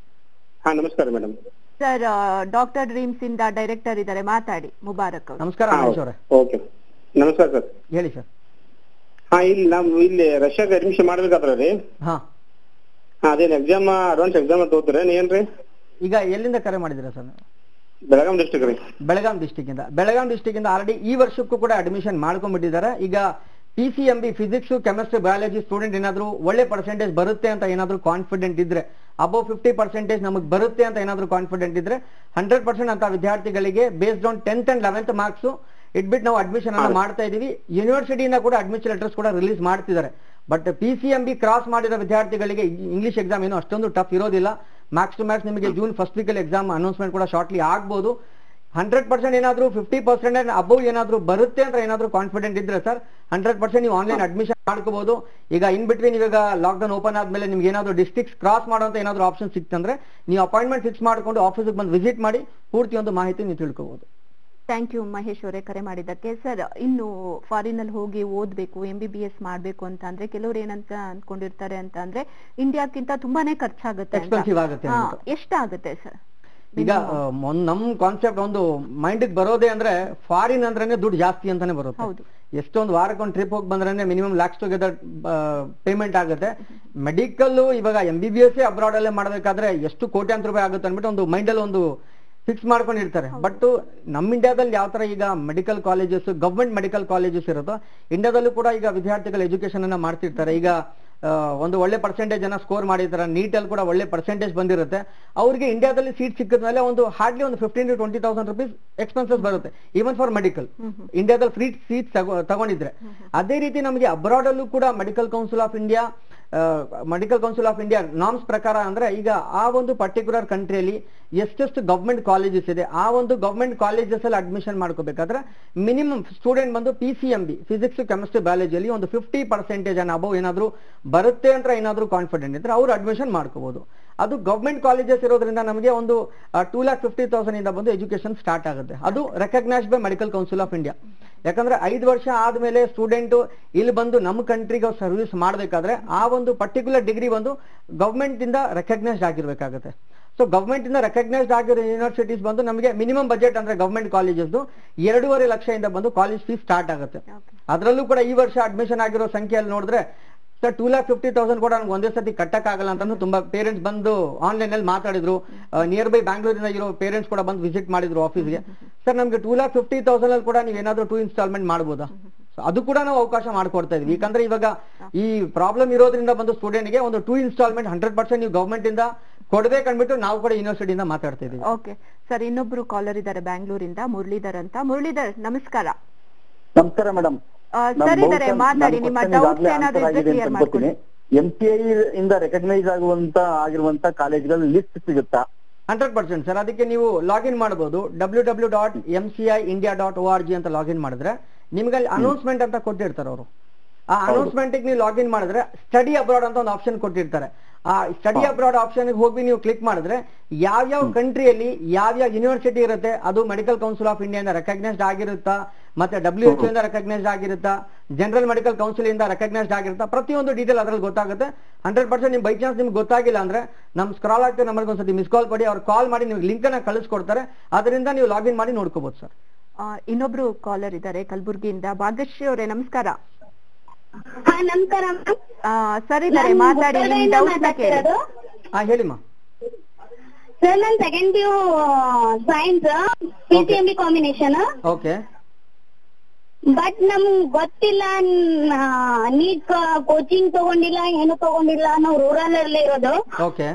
ಹಾ ನಮಸ್ಕಾರ ಮೇಡಮ್ ಸರ್ ಡಾಕ್ಟರ್ ಡ್ರೀಮ್ಸ್ ಇಂದ ಡೈರೆಕ್ಟರ್ ಇದ್ದಾರೆ ಮಾತಾಡಿ ಮುಬಾರಕ್ ಅವರು ನಮಸ್ಕಾರ ಮಹೇಶ್ ಅವರೇ ಓಕೆ ನಮಸ್ಕಾರ ಸರ್ ಹೇಳಿ ಸರ್ ಹಾ ಇಲ್ಲಿ ನಾವು ಇಲ್ಲಿ ರಷ್ಯಾಗೆ ಅಡ್ಮಿಷನ್ ಮಾಡ್ಬೇಕಾದ್ರ ರೀ ಹಾ ಹಾ ಅದೇನು ಎಕ್ಸಾಮ್ ಅಡ್ವಾನ್ಸ್ ಎಕ್ಸಾಮ್ ಅಂತ ಹೋಗ್ತೀರ ಏನ್ರಿ ಈಗ ಎಲ್ಲಿಂದ ಕರೆ ಮಾಡಿದ್ದೀರಾ ಸರ್ ಬೆಳಗಾಂ ಡಿಸ್ಟ್ರಿಕ್ಟ್ ರೀ ಬೆಳಗಾಂ ಡಿಸ್ಟಿಕ್ ಇಂದ ಬೆಳಗಾಂ ಡಿಸ್ಟಿಕ್ ಇಂದ ಆಲ್ರೆಡಿ ಈ ವರ್ಷಕ್ಕೂ ಕೂಡ ಅಡ್ಮಿಷನ್ ಮಾಡ್ಕೊಂಡ್ಬಿಟ್ಟಿದ್ದಾರೆ ಈಗ P C M B physics chemistry biology student ಏನಾದ್ರು ಒಳ್ಳೆ ಪರ್ಸೆಂಟೇಜ್ ಬರುತ್ತೆ ಅಂತ ಏನಾದ್ರು ಕಾನ್ಫಿಡೆಂಟ್ ಇದ್ರೆ ಅಬೌವ್ ಫಿಫ್ಟಿ ಪರ್ಸೆಂಟೇಜ್ ನಮಗೆ ಬರುತ್ತೆ ಅಂತ ಏನಾದ್ರು ಕಾನ್ಫಿಡೆಂಟ್ ಇದ್ರೆ ಹಂಡ್ರೆಡ್ ಪರ್ಸೆಂಟ್ ಅಂತ ವಿದ್ಯಾರ್ಥಿಗಳಿಗೆ based on tenth and eleventh marks ಇಟ್ಬಿಟ್ಟು ನಾವು ಅಡ್ಮಿಷನ್ ಅನ್ನ ಮಾಡ್ತಾ ಇದೀವಿ ಯೂನಿವರ್ಸಿಟಿಯಿಂದ ಕೂಡ ಅಡ್ಮಿಷನ್ ಲೆಟರ್ಸ್ ಕೂಡ ರಿಲೀಸ್ ಮಾಡ್ತಿದ್ದಾರೆ but P C M B cross ಮಾಡಿರೋ ವಿದ್ಯಾರ್ಥಿಗಳಿಗೆ ಇಂಗ್ಲಿಷ್ ಎಕ್ಸಾಮ್ ಏನು ಅಷ್ಟೊಂದು ಟಫ್ ಇರೋದಿಲ್ಲ ಮ್ಯಾಕ್ಸ್ ಟು ಮ್ಯಾಕ್ಸ್ ನಿಮಗೆ ಜೂನ್ ಫಸ್ಟ್ ವೀಕಲ್ಲಿ ಎಕ್ಸಾಮ್ ಅನೌನ್ಸ್ಮೆಂಟ್ ಕೂಡ ಶಾರ್ಟ್ಲಿ ಆಗ್ಬೋದು ಹಂಡ್ರೆಡ್ ಪರ್ಸೆಂಟ್ ಏನಾದರೂ ಫಿಫ್ಟಿ ಪರ್ಸೆಂಟ್ ಅಬೌವ್ ಏನಾದರೂ ಬರುತ್ತೆ ಅಂತ ಏನಾದರೂ ಕಾನ್ಫಿಡೆಂಟ್ ಇದ್ರೆ ಸರ್ ಹಂಡ್ರೆಡ್ ಪರ್ಸೆಂಟ್ ನೀವು ಆನ್ಲೈನ್ ಅಡ್ಮಿಷನ್ ಮಾಡ್ಕೋಬಹುದು ಈಗ ಇನ್ ಬಿಟ್ವೀನ್ ಇವಾಗ ಲಾಕ್ಡೌನ್ ಓಪನ್ ಆದ್ಮೇಲೆ ನಿಮ್ಗೆ ಏನಾದರೂ ಡಿಸ್ಟ್ರಿಕ್ಟ್ಸ್ ಕ್ರಾಸ್ ಮಾಡುವಂತ ಏನಾದರೂ ಆಪ್ಷನ್ ಸಿಕ್ತಂದ್ರೆ ನೀವು ಅಪಾಯಿಂಟ್ಮೆಂಟ್ ಫಿಕ್ಸ್ ಮಾಡ್ಕೊಂಡು ಆಫೀಸಿಗೆ ಬಂದು ವಿಸಿಟ್ ಮಾಡಿ ಪೂರ್ತಿ ಒಂದು ಮಾಹಿತಿ ನೀವು ತಿಳ್ಕೋಬಹುದು ಥ್ಯಾಂಕ್ ಯು ಮಹೇಶ್ ಅವರೇ ಕರೆ ಮಾಡಿದ್ದಕ್ಕೆ ಸರ್ ಇನ್ನು ಫಾರಿನ್ ಅಲ್ಲಿ ಹೋಗಿ ಓದ್ಬೇಕು ಎಂ ಬಿ ಬಿ ಎಸ್ ಮಾಡ್ಬೇಕು ಅಂತ ಅಂದ್ರೆ ಕೆಲವ್ರು ಏನಂತ ಅನ್ಕೊಂಡಿರ್ತಾರೆ ಅಂತ ಅಂದ್ರೆ ಇಂಡಿಯಾಕ್ಕಿಂತ ತುಂಬಾನೇ ಖರ್ಚಾಗುತ್ತೆ ಅಂತ. Expensive ಆಗುತ್ತೆ ಹಾ, ಅಂತ. ಎಷ್ಟಾಗುತ್ತೆ ಸರ್ ಈಗ ಆ, ಮೊನ್- ನಮ್ ಕಾನ್ಸೆಪ್ಟ್ ಒಂದು ಮೈಂಡ್ ಬರೋದೇ ಅಂದ್ರೆ ಫಾರಿನ್ ಅಂದ್ರೇನೆ ದುಡ್ಡು ಜಾಸ್ತಿ ಅಂತಾನೆ ಬರುತ್ತೆ ಹೌದು. ಎಷ್ಟೊಂದು ವಾರಕ್ಕೆ ಒಂದು ಟ್ರಿಪ್ ಹೋಗಿ ಬಂದ್ರೆ ಮಿನಿಮಮ್ ಲ್ಯಾಕ್ಸ್ ಟುಗೆದರ್ ಪೇಮೆಂಟ್ ಆಗುತ್ತೆ ಮೆಡಿಕಲ್ ಇವಾಗ M B B S abroad ಅಲ್ಲೇ ಮಾಡಬೇಕಾದ್ರೆ ಎಷ್ಟು ಕೋಟ್ಯಾಂತರ ರೂಪಾಯಿ ಆಗುತ್ತೆ ಅಂದ್ಬಿಟ್ಟು ಒಂದು ಮೈಂಡ್ ಅಲ್ಲಿ ಒಂದು ಫಿಕ್ಸ್ ಮಾಡ್ಕೊಂಡಿರ್ತಾರೆ ಬಟ್ ನಮ್ಮ ಇಂಡಿಯಾದಲ್ಲಿ ಯಾವ ತರ ಈಗ medical colleges government medical colleges ಇರುತ್ತೋ ಇಂಡಿಯಾದಲ್ಲೂ ಕೂಡ ಈಗ ವಿದ್ಯಾರ್ಥಿಗಳು ಎಜುಕೇಶನ್ ಅನ್ನ ಮಾಡ್ತಿರ್ತಾರೆ ಈಗ ಆ, ಒಂದು ಒಳ್ಳೆ ಪರ್ಸೆಂಟೇಜ್ ಅನ್ನ ಸ್ಕೋರ್ ಮಾಡಿರ್ತಾರೆ ನೀಟಲ್ಲಿ ಕೂಡ ಒಳ್ಳೆ ಪರ್ಸೆಂಟೇಜ್ ಬಂದಿರುತ್ತೆ ಅವ್ರಿಗೆ ಇಂಡಿಯಾದಲ್ಲಿ ಸೀಟ್ ಸಿಕ್ಕಿದ ಮೇಲೆ ಒಂದು ಹಾರ್ಡ್ಲಿ ಒಂದು fifteen to twenty thousand rupees expenses ಬರುತ್ತೆ ಈವನ್ ಫಾರ್ ಮೆಡಿಕಲ್ ಇಂಡಿಯಾದಲ್ಲಿ ಫ್ರೀ ಸೀಟ್ ತಗೊಂಡಿದ್ರೆ ಅದೇ ರೀತಿ ನಮಗೆ ಅಬ್ರಾಡ್ ಅಲ್ಲೂ ಕೂಡ medical council of India medical council of India norms ಪ್ರಕಾರ ಅಂದ್ರೆ ಈಗ ಆ ಒಂದು ಪರ್ಟಿಕ್ಯುಲರ್ ಕಂಟ್ರಿಯಲ್ಲಿ ಎಷ್ಟೆಷ್ಟು ಗವರ್ಮೆಂಟ್ ಕಾಲೇಜಸ್ ಇದೆ ಆ ಒಂದು ಗವರ್ಮೆಂಟ್ ಕಾಲೇಜಸ್ ಅಲ್ಲಿ ಅಡ್ಮಿಷನ್ ಮಾಡ್ಕೋಬೇಕಾದ್ರೆ ಮಿನಿಮಮ್ ಸ್ಟೂಡೆಂಟ್ ಬಂದು P C M B physics chemistry ಬಯಾಲಜಿಯಲ್ಲಿ ಒಂದು ಫಿಫ್ಟಿ ಪರ್ಸೆಂಟೇಜ್ ಅನ್ನ ಅಬೌವ್ ಏನಾದ್ರು ಬರುತ್ತೆ ಅಂತ ಏನಾದ್ರು ಕಾನ್ಫಿಡೆಂಟ್ ಇದ್ರೆ ಅವ್ರು ಅಡ್ಮಿಷನ್ ಮಾಡ್ಕೋಬಹುದು ಅದು ಗವರ್ಮೆಂಟ್ ಕಾಲೇಜಸ್ ಇರೋದ್ರಿಂದ ನಮಗೆ ಒಂದು ಟೂ ಲ್ಯಾಕ್ ಫಿಫ್ಟಿ ತೌಸಂಡ್ ಇಂದ ಬಂದು ಎಜುಕೇಶನ್ ಸ್ಟಾರ್ಟ್ ಆಗುತ್ತೆ ಅದು recognised by medical council of India ಯಾಕಂದ್ರೆ ಐದು ವರ್ಷ ಆದ್ಮೇಲೆ ಸ್ಟೂಡೆಂಟ್ ಇಲ್ಲಿ ಬಂದು ನಮ್ಮ ಕಂಟ್ರಿಗೆ ಸರ್ವಿಸ್ ಮಾಡಬೇಕಾದ್ರೆ ಆ ಒಂದು ಪರ್ಟಿಕ್ಯುಲರ್ ಡಿಗ್ರಿ ಬಂದು ಗವರ್ಮೆಂಟ್ ಇಂದ ರೆಕಗ್ನೈಸ್ಡ್ ಆಗಿರ್ಬೇಕಾಗುತ್ತೆ ಸೊ ಗವರ್ಮೆಂಟ್ ಇಂದ ರೆಕಗ್ನೈಸ್ಡ್ ಆಗಿರೋ ಯೂನಿವರ್ಸಿಟೀಸ್ ಬಂದು ನಮಗೆ ಮಿನಿಮಮ್ ಬಜೆಟ್ ಅಂದ್ರೆ ಗವರ್ಮೆಂಟ್ ಕಾಲೇಜಸ್ ಎರಡೂವರೆ ಲಕ್ಷದಿಂದ ಬಂದು ಕಾಲೇಜ್ ಫೀಸ್ ಸ್ಟಾರ್ಟ್ ಆಗುತ್ತೆ ಅದರಲ್ಲೂ ಕೂಡ ಈ ವರ್ಷ ಅಡ್ಮಿಷನ್ ಆಗಿರೋ ಸಂಖ್ಯೆಯಲ್ಲಿ ನೋಡಿದ್ರೆ sir two lakh fifty thousand ಕೂಡ ನಮ್ಗೆ ಒಂದೇ ಸತಿ ಕಟ್ಟಕ್ಕಾಗಲ್ಲ ಅಂತಂದು ತುಂಬಾ ಪೇರೆಂಟ್ಸ್ ಬಂದು ಆನ್ಲೈನ್ ಅಲ್ಲಿ ಮಾತಾಡಿದ್ರು ನಿಯರ್ ಬೈ ಬ್ಯಾಂಗ್ಳೂರಿನ ಇರೋ ಪೇರೆಂಟ್ಸ್ ಕೂಡ ಬಂದು ವಿಸಿಟ್ ಮಾಡಿದ್ರು ಆಫೀಸ್ಗೆ ಸರ್ ನಮ್ಗೆ ಟೂ ಲ್ಯಾಕ್ ಫಿಫ್ಟಿ ತೌಸಂಡ್ ಅಲ್ಲಿ ಕೂಡ ನೀವು ಏನಾದ್ರು ಟೂ ಇನ್ಸ್ಟಾಲ್ಮೆಂಟ್ ಮಾಡ್ಬೋದಾ So ಅದು ಕೂಡ ನಾವು ಅವಕಾಶ ಮಾಡ್ಕೊಡ್ತಾ ಇದೀವಿ ಯಾಕಂದ್ರೆ ಇವಾಗ ಈ ಪ್ರಾಬ್ಲಮ್ ಇರೋದ್ರಿಂದ ಬಂದು student ಗೆ ಒಂದು ಟೂ ಇನ್ಸ್ಟಾಲ್ಮೆಂಟ್ ಹಂಡ್ರೆಡ್ ಪರ್ಸೆಂಟ್ ನೀವು ಗವರ್ಮೆಂಟ್ ಇಂದ ಕೊಡ್ಬೇಕಂದ್ಬಿಟ್ಟು ನಾವು ಕೂಡ ಯೂನಿವರ್ಸಿಟಿಯಿಂದ ಮಾತಾಡ್ತಾ ಇದೀವಿ ಓಕೆ ಸರ್ ಇನ್ನೊಬ್ರು ಕಾಲರ್ ಇದ್ದಾರೆ ಬ್ಯಾಂಗ್ಳೂರಿಂದ ಮುರಳೀಧರ್ ಅಂತ ಮುರಳೀಧರ್ ನಮಸ್ಕಾರ ನಮಸ್ಕಾರ ಮೇಡಮ್ ಆ, ಸರ್ ಇದ್ದಾರೆ ಮಾತಾಡಿ ನಿಮ್ಮ ಡೌಟ್ಸ್ ಏನಾದ್ರು ಇದ್ರೆ ಕ್ಲಿಯರ್ ಮಾಡ್ಕೊಳ್ಳಿ ಎಂ ಪಿ ಐ ಇಂದ ರೆಕಗ್ನೈಸ್ ಆಗುವಂತ ಆಗಿರುವಂತ ಕಾಲೇಜ್ಗಳ ಲಿಸ್ಟ್ ಸಿಗುತ್ತಾ ಹಂಡ್ರೆಡ್ ಪರ್ಸೆಂಟ್ ಸರ್ ಅದಕ್ಕೆ ನೀವು ಲಾಗಿನ್ ಮಾಡಬಹುದು W W dot M C I India dot O R G ಅಂತ ಲಾಗಿನ್ ಮಾಡಿದ್ರೆ ನಿಮ್ಗೆ ಅಲ್ಲಿ ಅನೌನ್ಸ್ಮೆಂಟ್ ಅಂತ ಕೊಟ್ಟಿರ್ತಾರೆ ಅವರು ಆ ಅನೌನ್ಸ್ಮೆಂಟ್ ನೀವು ಲಾಗಿನ್ ಮಾಡಿದ್ರೆ ಸ್ಟಡಿ ಅಬ್ರಾಡ್ ಅಂತ ಒಂದು ಆಪ್ಷನ್ ಕೊಟ್ಟಿರ್ತಾರೆ ಆ ಸ್ಟಡಿ ಅಬ್ರಾಡ್ ಆಪ್ಷನ್ ಹೋಗಿ ನೀವು ಕ್ಲಿಕ್ ಮಾಡಿದ್ರೆ ಯಾವ್ಯಾವ ಕಂಟ್ರಿಯಲ್ಲಿ ಯಾವ್ಯಾವ ಯೂನಿವರ್ಸಿಟಿ ಇರುತ್ತೆ ಅದು ಮೆಡಿಕಲ್ ಕೌನ್ಸಿಲ್ ಆಫ್ ಇಂಡಿಯಾ ಇಂದ ರೆಕಗ್ನೈಸ್ಡ್ ಆಗಿರುತ್ತಾ ಮತ್ತೆ ಡಬ್ಲ್ಯೂ ಎಚ್ ಇಂದ ರೆಕಗ್ನೈಸ್ಡ್ ಆಗಿರುತ್ತಾ ಜನರಲ್ ಮೆಡಿಕಲ್ ಕೌನ್ಸಿಲ್ ಇಂದ ರೆಕಗ್ನೈಸ್ಡ್ ಆಗಿರುತ್ತಾ ಪ್ರತಿಯೊಂದು ಡೀಟೇಲ್ ಅದ್ರಲ್ಲಿ ಗೊತ್ತಾಗುತ್ತೆ ಹಂಡ್ರೆಡ್ ಪರ್ಸೆಂಟ್ ನಿಮ್ ಬೈ ಚಾನ್ಸ್ ನಿಮ್ಗೆ ಗೊತ್ತಾಗಿಲ್ಲ ಅಂದ್ರೆ ನಮ್ ಸ್ಕ್ರಾಲ್ ಆಗ್ತದೆ ನಮಗೆ ಒಂದ್ಸತಿ ಮಿಸ್ ಕಾಲ್ ಕೊಡಿ ಅವ್ರು ಕಾಲ್ ಮಾಡಿ ನಿಮ್ಗೆ ಲಿಂಕ್ ಅನ್ನ ಕಳಿಸ್ಕೊಡ್ತಾರೆ ಅದರಿಂದ ನೀವು ಲಾಗಿನ್ ಮಾಡಿ ನೋಡ್ಕೋಬಹುದು ಸರ್ ಆ, ಇನ್ನೊಬ್ರು ಕಾಲರ್ ಇದ್ದಾರೆ ಕಲಬುರ್ಗಿಯಿಂದ ಭಾಗ್ಯಶ್ರೀ ಅವರೇ ನಮಸ್ಕಾರ ಹಾ ನಮಸ್ಕಾರ ಮ್ಯಾಮ್ ಆ, ಸರ್ ಇದ್ದಾರೆ ಮಾತಾಡಿ ನಿಮ್ ಡೌಟ್ಸ್ ನ ಕೇಳಿ ಹಾ ಹೇಳಿಮ್ಮ ಸರ್ ನನ್ second P U science P C M B combination okay but ನಮ್ಗ್ ಗೊತ್ತಿಲ್ಲ ನೀಟ್ ಕೋಚಿಂಗ್ ತಗೊಂಡಿಲ್ಲ ಏನು ತಗೊಂಡಿಲ್ಲ ನಾವು ರೂರಲ್ ಅಲ್ಲಿ ಇರೋದು ಓಕೆ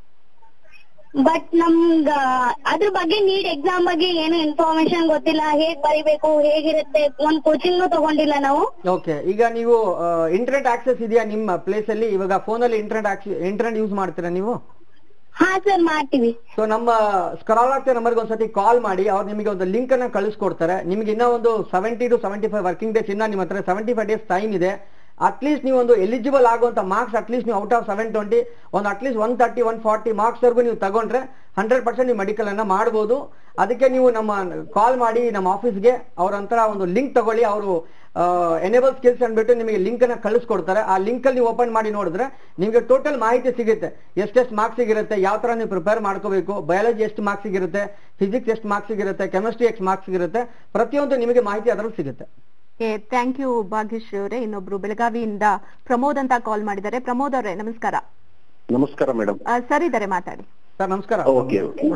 ಬಟ್ ನಮ್ಗ ಅದ್ರ ಬಗ್ಗೆ ನೀಟ್ ಎಕ್ಸಾಮ್ ಬಗ್ಗೆ ಏನು ಇನ್ಫಾರ್ಮೇಶನ್ ಗೊತ್ತಿಲ್ಲ ಹೇಗ್ ಬರಿಬೇಕು ಹೇಗಿರುತ್ತೆ ಒಂದ್ ಕೋಚಿಂಗ್ ತಗೊಂಡಿಲ್ಲ ನಾವು ಓಕೆ ಈಗ ನೀವು ಇಂಟರ್ನೆಟ್ ಆಕ್ಸೆಸ್ ಇದೆಯಾ ನಿಮ್ಮ ಪ್ಲೇಸ್ ಅಲ್ಲಿ ಇವಾಗ ಫೋನಲ್ಲಿ ಇಂಟರ್ನೆಟ್ ಇಂಟರ್ನೆಟ್ ಯೂಸ್ ಮಾಡ್ತೀರಾ ನೀವು ಹಾ ಸರ್ ಮಾಡ್ತೀವಿ ಸೊ ನಮ್ಮ ಸ್ಕ್ರಾಲ್ ಆಗ್ತಾ ನಂಬರ್ಗೆ ಒಂದ್ಸತಿ ಕಾಲ್ ಮಾಡಿ ಅವ್ರು ನಿಮಗೆ ಒಂದು ಲಿಂಕ್ ಅನ್ನ ಕಳಿಸ್ಕೊಡ್ತಾರೆ ನಿಮ್ಗೆ ಇನ್ನೂ ಒಂದು seventy to seventy five working days ಇನ್ನ ನಿಮ್ಮ ಹತ್ರ ಸೆವೆಂಟಿ ಫೈವ್ ಡೇಸ್ ಟೈಮ್ ಇದೆ ಅಟ್ಲೀಸ್ಟ್ ನೀವು ಒಂದು ಎಲಿಜಿಬಲ್ ಆಗುವಂತ ಮಾರ್ಕ್ಸ್ ಅಟ್ಲೀಸ್ಟ್ ನೀವು ಔಟ್ ಆಫ್ ಸೆವೆನ್ ಟ್ವೆಂಟಿ ಒಂದು at least one thirty one forty marks ವರೆಗೂ ನೀವು ತಗೊಂಡ್ರೆ ಹಂಡ್ರೆಡ್ ಪರ್ಸೆಂಟ್ ನೀವು ಮೆಡಿಕಲ್ ಅನ್ನ ಮಾಡ್ಬೋದು ಅದಕ್ಕೆ ನೀವು ನಮ್ಮ ಕಾಲ್ ಮಾಡಿ ನಮ್ಮ ಆಫೀಸ್ಗೆ ಅವ್ರ ಹತ್ರ ಒಂದು ಲಿಂಕ್ ತಗೊಳ್ಳಿ ಅವರು ಎನೇಬಲ್ ಸ್ಕಿಲ್ಸ್ ಅಂದ್ಬಿಟ್ಟು ನಿಮಗೆ ಲಿಂಕ್ ಅನ್ನ ಕಳಿಸ್ಕೊಡ್ತಾರೆ ಆ ಲಿಂಕ್ ಅಲ್ಲಿ ಓಪನ್ ಮಾಡಿ ನೋಡಿದ್ರೆ ನಿಮಗೆ ಟೋಟಲ್ ಮಾಹಿತಿ ಸಿಗುತ್ತೆ ಎಷ್ಟೆಷ್ಟು ಮಾರ್ಕ್ಸ್ ಇರುತ್ತೆ ಯಾವ ತರ ನೀವು ಪ್ರಿಪೇರ್ ಮಾಡ್ಕೋಬೇಕು ಬಯಾಲಜಿ ಎಷ್ಟು ಮಾರ್ಕ್ಸ್ ಇರುತ್ತೆ ಫಿಸಿಕ್ಸ್ ಎಷ್ಟು ಮಾರ್ಕ್ಸ್ ಇರುತ್ತೆ ಕೆಮಿಸ್ಟ್ರಿ ಎಷ್ಟು ಮಾರ್ಕ್ಸ್ ಇರುತ್ತೆ ಪ್ರತಿಯೊಂದು ನಿಮಗೆ ಮಾಹಿತಿ ಅದರಲ್ಲಿ ಸಿಗುತ್ತೆ ಥ್ಯಾಂಕ್ ಯು ಭಾಗ್ಯಶ್ರೀ ಅವರೇ ಇನ್ನೊಬ್ರು ಬೆಳಗಾವಿಯಿಂದ ಪ್ರಮೋದ್ ಅಂತ ಕಾಲ್ ಮಾಡಿದ್ದಾರೆ ಪ್ರಮೋದ್ ಅವರೇ ನಮಸ್ಕಾರ ನಮಸ್ಕಾರ ಮೇಡಮ್ ಆ, ಸರ್ ಇದ್ದಾರೆ ಮಾತಾಡಿ ಸರ್ ನಮಸ್ಕಾರ ಓಕೆ ಓಕೆ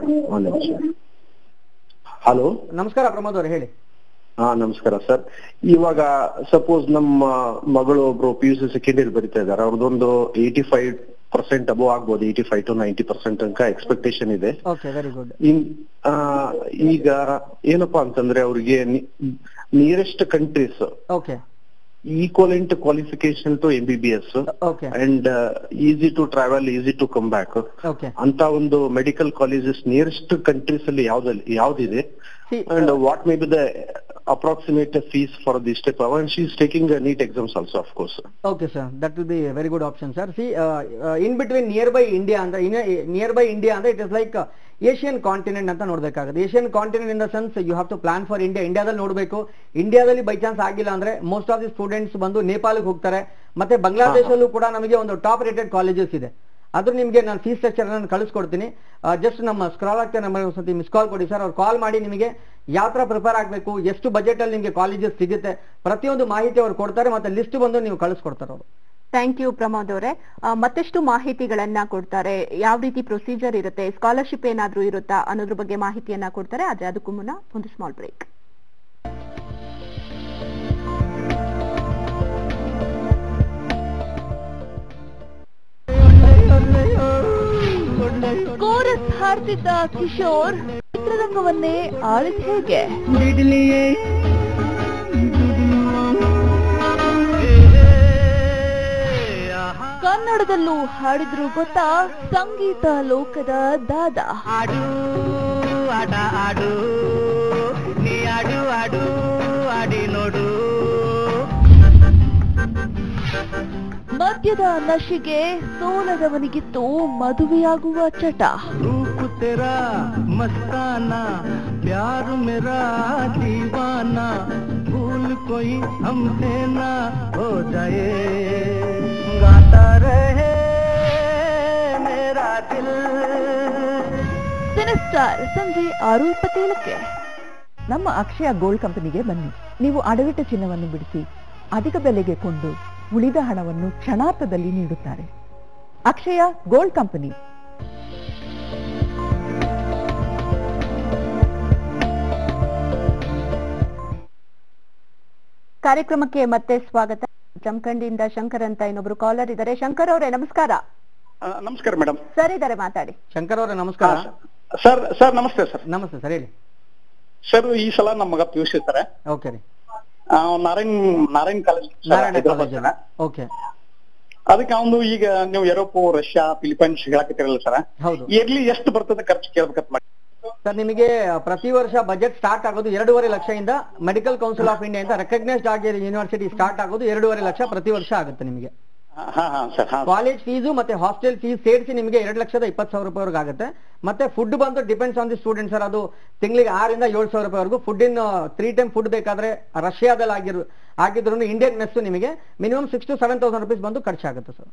ಹಲೋ ನಮಸ್ಕಾರ ಪ್ರಮೋದ್ ಅವರೇ ಹೇಳಿ ಹಾ ನಮಸ್ಕಾರ ಸರ್ ಇವಾಗ ಸಪೋಸ್ ನಮ್ಮ ಮಗಳು ಒಬ್ರು P U C second year ಬರಿತಾ ಇದಾರೆ ಅವ್ರದ್ದೊಂದು ಏಯ್ಟಿ ಫೈವ್ ಪರ್ಸೆಂಟ್ ಅಬೋ ಆಗ್ಬೋದು eighty five to ninety percent ತನಕ ಎಕ್ಸ್ಪೆಕ್ಟೇಷನ್ ಇದೆ ಓಕೆ ವೆರಿ ಗುಡ್ ಇನ್ ಆ, ಈಗ ಏನಪ್ಪಾ ಅಂತಂದ್ರೆ ಅವ್ರಿಗೆ nearest countries okay equivalent qualification to M B B S okay and easy to travel easy to come back okay ಅಂತ ಒಂದು ಮೆಡಿಕಲ್ ಕಾಲೇಜಸ್ ನಿಯರೆಸ್ಟ್ ಕಂಟ್ರೀಸ್ ಅಲ್ಲಿ ಯಾವ್ದಲ್ಲಿ ಯಾವ್ದಿದೆ See, and what may be the approximate fees for this type and she is taking NEET exams also of course okay sir that will be very good option sir see in between near by India ಅಂದ್ರೆ ನಿಯರ್ ಬೈ ಇಂಡಿಯಾ ಅಂದ್ರೆ it is like Asian continent ಅಂತ ನೋಡ್ಬೇಕಾಗುತ್ತೆ Asian continent in the sense you have to plan for India ಇಂಡಿಯಾದಲ್ಲಿ ನೋಡಬೇಕು ಇಂಡಿಯಾದಲ್ಲಿ ಬೈ ಚಾನ್ಸ್ ಆಗಿಲ್ಲ ಅಂದ್ರೆ ಮೋಸ್ಟ್ ಆಫ್ ದಿ ಸ್ಟೂಡೆಂಟ್ಸ್ ಬಂದು ನೇಪಾಲ್ಗೆ ಹೋಗ್ತಾರೆ ಮತ್ತೆ ಬಾಂಗ್ಲಾದೇಶಲ್ಲೂ ಕೂಡ ನಮಗೆ ಒಂದು ಟಾಪ್ ರೇಟೆಡ್ ಕಾಲೇಜಸ್ ಇದೆ ಅದು ನಿಮಗೆ ನಾನು ಫೀಸ್ ಸ್ಟ್ರಕ್ಚರ್ ನಾನು ಕಳಿಸ್ಕೊಡ್ತೀನಿ ಜಸ್ಟ್ ನಮ್ಮ ಸ್ಕ್ರಾಲ್ ಆಗ್ತಾ ನಮಗೆ ಒಂದ್ಸತಿ ಮಿಸ್ ಕಾಲ್ ಕೊಡಿ ಸರ್ ಅವ್ರು ಕಾಲ್ ಮಾಡಿ ನಿಮಗೆ ಯಾವ ತರ ಪ್ರಿಪೇರ್ ಆಗಬೇಕು ಎಷ್ಟು ಬಜೆಟ್ ಅಲ್ಲಿ ನಿಮಗೆ ಕಾಲೇಜಸ್ ಸಿಗುತ್ತೆ ಪ್ರತಿಯೊಂದು ಮಾಹಿತಿ ಅವ್ರು ಕೊಡ್ತಾರೆ ಮತ್ತೆ ಲಿಸ್ಟ್ ಬಂದು ನೀವು ಕಳಿಸ್ಕೊಡ್ತಾರೆ ಅವರು ಥ್ಯಾಂಕ್ ಯು ಪ್ರಮೋದ್ ಅವರೇ ಆ, ಮತ್ತಷ್ಟು ಮಾಹಿತಿಗಳನ್ನ ಕೊಡ್ತಾರೆ ಯಾವ ರೀತಿ ಪ್ರೊಸೀಜರ್ ಇರುತ್ತೆ ಸ್ಕಾಲರ್ಶಿಪ್ ಏನಾದ್ರೂ ಇರುತ್ತಾ ಅನ್ನೋದ್ರ ಬಗ್ಗೆ ಮಾಹಿತಿಯನ್ನ ಕೊಡ್ತಾರೆ ಆದ್ರೆ ಅದಕ್ಕೂ ಮುನ್ನ ಒಂದು ಸ್ಮಾಲ್ ಬ್ರೇಕ್ ಕೋರಸ್ ಹಾಡ್ತಿದ್ದ ಕಿಶೋರ್ ಚಿತ್ರರಂಗವನ್ನೇ ಆಳಿದ ಹೇಗೆ ಕನ್ನಡದಲ್ಲೂ ಹಾಡಿದ್ರು ಗೊತ್ತಾ ಸಂಗೀತ ಲೋಕದ ದಾದ ಆಡು ಆಟ ಆಡು ನೀ ಆಡು ಆಡು ಆಡಿ ನೋಡು ಮದ್ಯದ ನಶೆಗೆ ಸೋಲದವನಿಗಿತ್ತು ಮದುವೆಯಾಗುವ ಚಟ रूप तेरा मस्ताना प्यार मेरा दीवाना भूल कोई हमसे ना हो जाए गाता रहे मेरा दिल ಸಿನಿಸ್ಟಾರ್ ಸಂಜೆ ಆರು ಇಪ್ಪತ್ತೇಳಕ್ಕೆ ನಮ್ಮ ಅಕ್ಷಯ ಗೋಲ್ಡ್ ಕಂಪನಿಗೆ ಬನ್ನಿ ನೀವು ಅಡವಿಟ್ಟ ಚಿನ್ನವನ್ನು ಬಿಡಿಸಿ ಅಧಿಕ ಬೆಲೆಗೆ ಕೊಂಡು ಉಳಿದ ಹಣವನ್ನು ಕ್ಷಣಾರ್ಥದಲ್ಲಿ ನೀಡುತ್ತಾರೆ ಅಕ್ಷಯ ಗೋಲ್ಡ್ ಕಂಪನಿ ಕಾರ್ಯಕ್ರಮಕ್ಕೆ ಮತ್ತೆ ಸ್ವಾಗತ ಜಮಖಂಡಿಯಿಂದ ಶಂಕರ್ ಅಂತ ಇನ್ನೊಬ್ರು ಕಾಲರ್ ಇದ್ದಾರೆ ಶಂಕರ್ ಅವರೇ ನಮಸ್ಕಾರ ನಮಸ್ಕಾರ ಮೇಡಮ್ ಸರ್ ಇದ್ದಾರೆ ಮಾತಾಡಿ ಶಂಕರ್ ಅವರೇ ನಮಸ್ಕಾರ ಸರ್ ಸರ್ ನಮಸ್ತೆ ಸರ್ ನಮಸ್ತೆ ಸರ್ ಹೇಳಿ ಸರ್ ಈ ಸಲ ನಮ್ಮ ಮಗ P U C sir okay ರೀ Narayan Narayan college Narayana college okay ಅದಕ್ಕೆ ಅವನು ಈಗ ನೀವು ಯುರೋಪ್ ರಷ್ಯಾ ಫಿಲಿಪೈನ್ಸ್ ಹೇಳಕತ್ತಿರಲ್ಲ ಸರ್ ಹೌದು ಇಯರ್ಲಿ ಎಷ್ಟು ಬರ್ತದೆ ಖರ್ಚು ಕೇಳ್ಬೇಕಂತ ಮಾಡಿ ಸರ್ ನಿಮಗೆ ಪ್ರತಿ ವರ್ಷ ಬಜೆಟ್ ಸ್ಟಾರ್ಟ್ ಆಗೋದು ಎರಡೂವರೆ ಲಕ್ಷದಿಂದ ಮೆಡಿಕಲ್ ಕೌನ್ಸಿಲ್ ಆಫ್ ಇಂಡಿಯಾ ಅಂತ ರೆಕಗ್ನೈಸ್ಡ್ ಆಗಿರೋ ಯೂನಿವರ್ಸಿಟಿ ಸ್ಟಾರ್ಟ್ ಆಗೋದು ಎರಡೂವರೆ ಲಕ್ಷ ಪ್ರತಿ ವರ್ಷ ಆಗುತ್ತೆ ನಿಮಗೆ ಹಾ ಹಾ ಸರ್ ಹಾ ಕಾಲೇಜ್ ಫೀಸು ಮತ್ತೆ ಹಾಸ್ಟೆಲ್ ಫೀಸ್ ಸೇರಿಸಿ ನಿಮಗೆ ಎರಡು ಲಕ್ಷದ ಇಪ್ಪತ್ತು ಸಾವಿರ ರೂಪಾಯಿವರೆಗೆ ಆಗುತ್ತೆ ಮತ್ತೆ ಫುಡ್ ಬಂದು depends on the student sir ಅದು ತಿಂಗಳಿಗೆ ಆರಿಂದ ಏಳು ಸಾವಿರ ರೂಪಾಯಿವರೆಗೂ food in three time food ಬೇಕಾದ್ರೆ ರಷ್ಯಾದಲ್ಲಿ ಆಗಿರು ಆಗಿದ್ರು ಇಂಡಿಯನ್ ಮೆಸ್ಸು ನಿಮಗೆ minimum six to seven thousand rupees ಬಂದು ಖರ್ಚಾಗುತ್ತೆ ಸರ್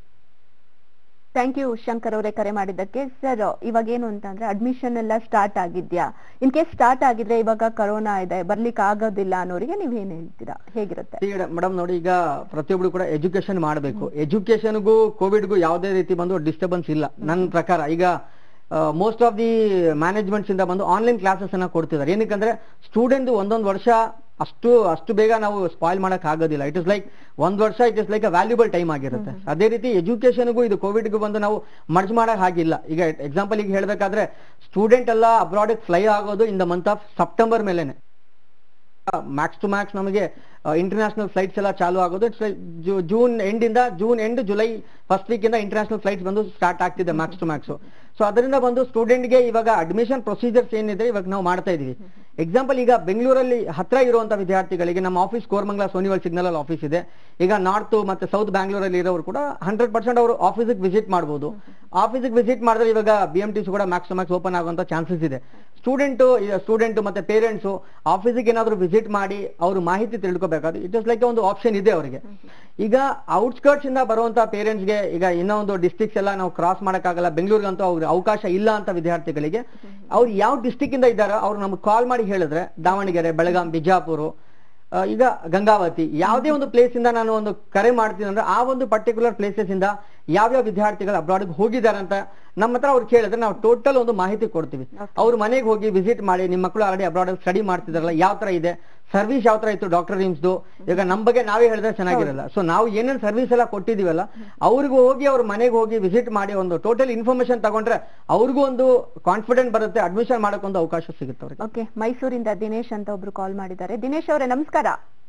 ಥ್ಯಾಂಕ್ ಯು ಶಂಕರ್ ಅವರೇ ಕರೆ ಮಾಡಿದ್ದಕ್ಕೆ ಸರ್ ಇವಾಗ ಏನು ಅಂತಂದ್ರೆ ಅಡ್ಮಿಷನ್ ಎಲ್ಲ ಸ್ಟಾರ್ಟ್ ಆಗಿದ್ಯಾ ಇನ್ ಕೇಸ್ ಸ್ಟಾರ್ಟ್ ಆಗಿದ್ರೆ ಇವಾಗ ಕರೋನಾ ಇದೆ ಬರ್ಲಿಕ್ಕೆ ಆಗೋದಿಲ್ಲ ಅನ್ನೋರಿಗೆ ನೀವ್ ಏನ್ ಹೇಳ್ತೀರಾ ಹೇಗಿರುತ್ತೆ ಈಗ ಮೇಡಮ್ ನೋಡಿ ಈಗ ಪ್ರತಿಯೊಬ್ರು ಕೂಡ ಎಜುಕೇಶನ್ ಮಾಡಬೇಕು ಎಜುಕೇಶನ್ಗೂ ಕೋವಿಡ್ಗೂ ಯಾವುದೇ ರೀತಿ ಬಂದು ಡಿಸ್ಟರ್ಬೆನ್ಸ್ ಇಲ್ಲ ನನ್ನ ಪ್ರಕಾರ ಈಗ ಮೋಸ್ಟ್ ಆಫ್ ದಿ ಮ್ಯಾನೇಜ್ಮೆಂಟ್ಸ್ ಇಂದ ಬಂದು ಆನ್ಲೈನ್ ಕ್ಲಾಸಸ್ ಅನ್ನ ಕೊಡ್ತಿದ್ದಾರೆ ಏನಕ್ಕಂದ್ರೆ ಸ್ಟೂಡೆಂಟ್ ಒಂದೊಂದು ವರ್ಷ ಅಷ್ಟು ಅಷ್ಟು ಬೇಗ ನಾವು ಸ್ಪಾಯ್ಲ್ ಮಾಡಕ್ ಆಗೋದಿಲ್ಲ ಇಟ್ ಇಸ್ ಲೈಕ್ ಒಂದ್ ವರ್ಷ it is like a valuable time ಆಗಿರುತ್ತೆ ಅದೇ ರೀತಿ ಎಜುಕೇಶನ್ಗೂ ಇದು ಕೋವಿಡ್ಗೂ ಬಂದು ನಾವು ಮರ್ಜ್ ಮಾಡಕ್ ಹಾಗಿಲ್ಲ ಈಗ ಎಕ್ಸಾಂಪಲ್ ಈಗ ಹೇಳ್ಬೇಕಾದ್ರೆ ಸ್ಟೂಡೆಂಟ್ ಎಲ್ಲ ಅಬ್ರಾಡ್ ಫ್ಲೈ ಆಗೋದು in the month of September ಮೇಲೆನೆ ಮ್ಯಾಕ್ಸ್ ಟು ಮ್ಯಾಕ್ಸ್ ನಮಗೆ ಇಂಟರ್ನ್ಯಾಷನಲ್ ಫ್ಲೈಟ್ಸ್ ಎಲ್ಲ ಚಾಲು ಆಗೋದು ಇಟ್ಸ್ ಜೂನ್ ಎಂಡ್ ಇಂದ June end July first week ಇಂದ ಇಂಟರ್ನ್ಯಾಷನಲ್ ಫ್ಲೈಟ್ಸ್ ಬಂದು ಸ್ಟಾರ್ಟ್ ಆಗ್ತಿದೆ ಮ್ಯಾಕ್ಸ್ ಟು ಮ್ಯಾಕ್ಸ್ ಸೊ ಅದರಿಂದ ಬಂದು ಸ್ಟೂಡೆಂಟ್ಗೆ ಇವಾಗ ಅಡ್ಮಿಷನ್ ಪ್ರೊಸೀಜರ್ಸ್ ಏನಿದೆ ಇವಾಗ ನಾವು ಮಾಡ್ತಾ ಇದೀವಿ ಎಕ್ಸಾಂಪಲ್ ಈಗ ಬೆಂಗಳೂರಲ್ಲಿ ಹತ್ರ ಇರುವಂತ ವಿದ್ಯಾರ್ಥಿಗಳಿಗೆ ನಮ್ಮ ಆಫೀಸ್ ಕೋರ್ಮಂಗ್ಲಾ ಸೋನಿವಲ್ ಸಿಗ್ನಲ್ ಅಲ್ಲಿ ಆಫೀಸ್ ಇದೆ ಈಗ ನಾರ್ತ್ ಮತ್ತೆ ಸೌತ್ ಬ್ಯಾಂಗ್ಳೂರಲ್ಲಿ ಇರೋರು ಕೂಡ ಹಂಡ್ರೆಡ್ ಪರ್ಸೆಂಟ್ ಅವರು ಆಫೀಸಿಗೆ ವಿಸಿಟ್ ಮಾಡಬಹುದು ಆಫೀಸಿಗೆ ವಿಸಿಟ್ ಮಾಡಿದ್ರೆ ಇವಾಗ ಬಿ ಎಂ ಟಿ ಕೂಡ ಮ್ಯಾಕ್ಸ್ ಟು ಮ್ಯಾಕ್ಸ್ ಓಪನ್ ಆಗುವಂತ ಚಾನ್ಸಸ್ ಇದೆ ಸ್ಟೂಡೆಂಟ್ ಸ್ಟೂಡೆಂಟ್ ಮತ್ತೆ ಪೇರೆಂಟ್ಸ್ ಆಫೀಸಿಗೆ ಏನಾದ್ರು ವಿಸಿಟ್ ಮಾಡಿ ಅವರು ಮಾಹಿತಿ ತಿಳ್ಕೊಬೇಕಾದ್ರೆ ಇಟ್ ಇಸ್ ಲೈಕ್ ಒಂದು ಆಪ್ಷನ್ ಇದೆ ಅವರಿಗೆ ಈಗ ಔಟ್ಸ್ಕರ್ಟ್ಸ್ ಇಂದ ಬರುವಂತ ಪೇರೆಂಟ್ಸ್ಗೆ ಈಗ ಇನ್ನೂ ಒಂದು ಡಿಸ್ಟ್ರಿಕ್ಟ್ಸ್ ಎಲ್ಲ ನಾವು ಕ್ರಾಸ್ ಮಾಡಕ್ಕಾಗಲ್ಲ ಬೆಂಗಳೂರಿಗಂತೂ ಅವ್ರಿಗೆ ಅವಕಾಶ ಇಲ್ಲ ಅಂತ ವಿದ್ಯಾರ್ಥಿಗಳಿಗೆ ಅವ್ರು ಯಾವ ಡಿಸ್ಟಿಕ್ ಇಂದ ಇದ್ದಾರೋ ಅವ್ರು ನಮ್ಗೆ ಕಾಲ್ ಮಾಡಿ ಹೇಳಿದ್ರೆ ದಾವಣಗೆರೆ ಬೆಳಗಾಂ ಬಿಜಾಪುರ ಆ, ಈಗ ಗಂಗಾವತಿ ಯಾವುದೇ ಒಂದು ಪ್ಲೇಸ್ ಇಂದ ನಾನು ಒಂದು ಕರೆ ಮಾಡ್ತೀನಿ ಅಂದ್ರೆ ಆ ಒಂದು ಪರ್ಟಿಕ್ಯುಲರ್ ಪ್ಲೇಸಸ್ ಇಂದ ಯಾವ್ಯಾವ ವಿದ್ಯಾರ್ಥಿಗಳು ಅಬ್ರಾಡ್ ಹೋಗಿದ್ದಾರೆ ಅಂತ ನಮ್ಮ ಹತ್ರ ಅವ್ರು ಕೇಳಿದ್ರೆ ನಾವು ಟೋಟಲ್ ಒಂದು ಮಾಹಿತಿ ಕೊಡ್ತೀವಿ ಅವ್ರ ಮನೆಗೆ ಹೋಗಿ ವಿಸಿಟ್ ಮಾಡಿ ನಿಮ್ಮ ಮಕ್ಕಳು ಆಲ್ರೆಡಿ ಅಬ್ರಾಡ್ ಸ್ಟಡಿ ಮಾಡ್ತಿದಾರಲ್ಲ ಯಾವ ತರ ಇದೆ ಸರ್ವಿಸ್ ಯಾವ ತರ ಇತ್ತು ಡಾಕ್ಟರ್ ರಿಮ್ಸ್ದು ಈಗ ನಮ್ಮ ಬಗ್ಗೆ ನಾವೇ ಹೇಳಿದ್ರೆ ಚೆನ್ನಾಗಿರಲ್ಲ ಸೊ ನಾವು ಏನೇನ್ ಸರ್ವಿಸ್ ಎಲ್ಲ ಕೊಟ್ಟಿದೀವಲ್ಲ ಅವ್ರಿಗೂ ಹೋಗಿ ಅವ್ರ ಮನೆಗೆ ಹೋಗಿ ವಿಸಿಟ್ ಮಾಡಿ ಒಂದು ಟೋಟಲ್ ಇನ್ಫಾರ್ಮೇಶನ್ ತಗೊಂಡ್ರೆ ಅವ್ರಿಗೂ ಒಂದು ಕಾನ್ಫಿಡೆಂಟ್ ಬರುತ್ತೆ ಅಡ್ಮಿಷನ್ ಮಾಡಕ್ ಒಂದು ಅವಕಾಶ ಸಿಗುತ್ತೆ ಅವ್ರಿಗೆ ಓಕೆ ಮೈಸೂರಿಂದ ದಿನೇಶ್ ಅಂತ ಒಬ್ರು ಕಾಲ್ ಮಾಡಿದ್ದಾರೆ ದಿನೇಶ್ ಅವರೇ ನಮಸ್ಕಾರ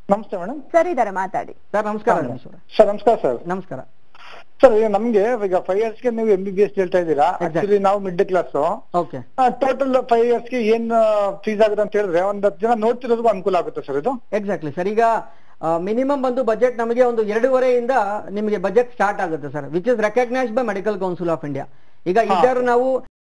ನಮಸ್ತೆ ಮೇಡಮ್ ಸರ್ ಇದಾರೆ ಮಾತಾಡಿ ಸರ್ ನಮಸ್ಕಾರ ರಮೇಶ್ ಅವರೇ. ಸರ್ ನಮಸ್ಕಾರ ಸರ್ ನಮಸ್ಕಾರ ಸರ್ ಈಗ ನಮ್ಗೆ ಈಗ ಫೈವ್ ಇಯರ್ಸ್ ಗೆ ನೀವು ಎಂ ಬಿ ಬಿ ಎಸ್ ಹೇಳ್ತಾ ಇದ್ದೀರಾ Exactly. ಆಕ್ಚುಲಿ ನಾವು mid class okay total five years ಗೆ ಏನ್ ಫೀಸ್ ಆಗುತ್ತೆ ಅಂತ ಹೇಳಿದ್ರೆ ಒಂದ್ ಹತ್ತು ಜನ ನೋಡ್ತಿರೋದಕ್ಕೂ ಅನುಕೂಲ ಆಗುತ್ತೆ ಸರ್ ಇದು ಎಕ್ಸಾಕ್ಟ್ಲಿ ಸರ್ ಈಗ ಮಿನಿಮಮ್ ಬಂದು ಬಜೆಟ್ ನಮಗೆ ಒಂದು ಎರಡೂವರೆಯಿಂದ ನಿಮಗೆ ಬಜೆಟ್ ಸ್ಟಾರ್ಟ್ ಆಗುತ್ತೆ sir which is recognised by medical council of India ಈಗ ಹಾ. ಇದ್ದರು ನಾವು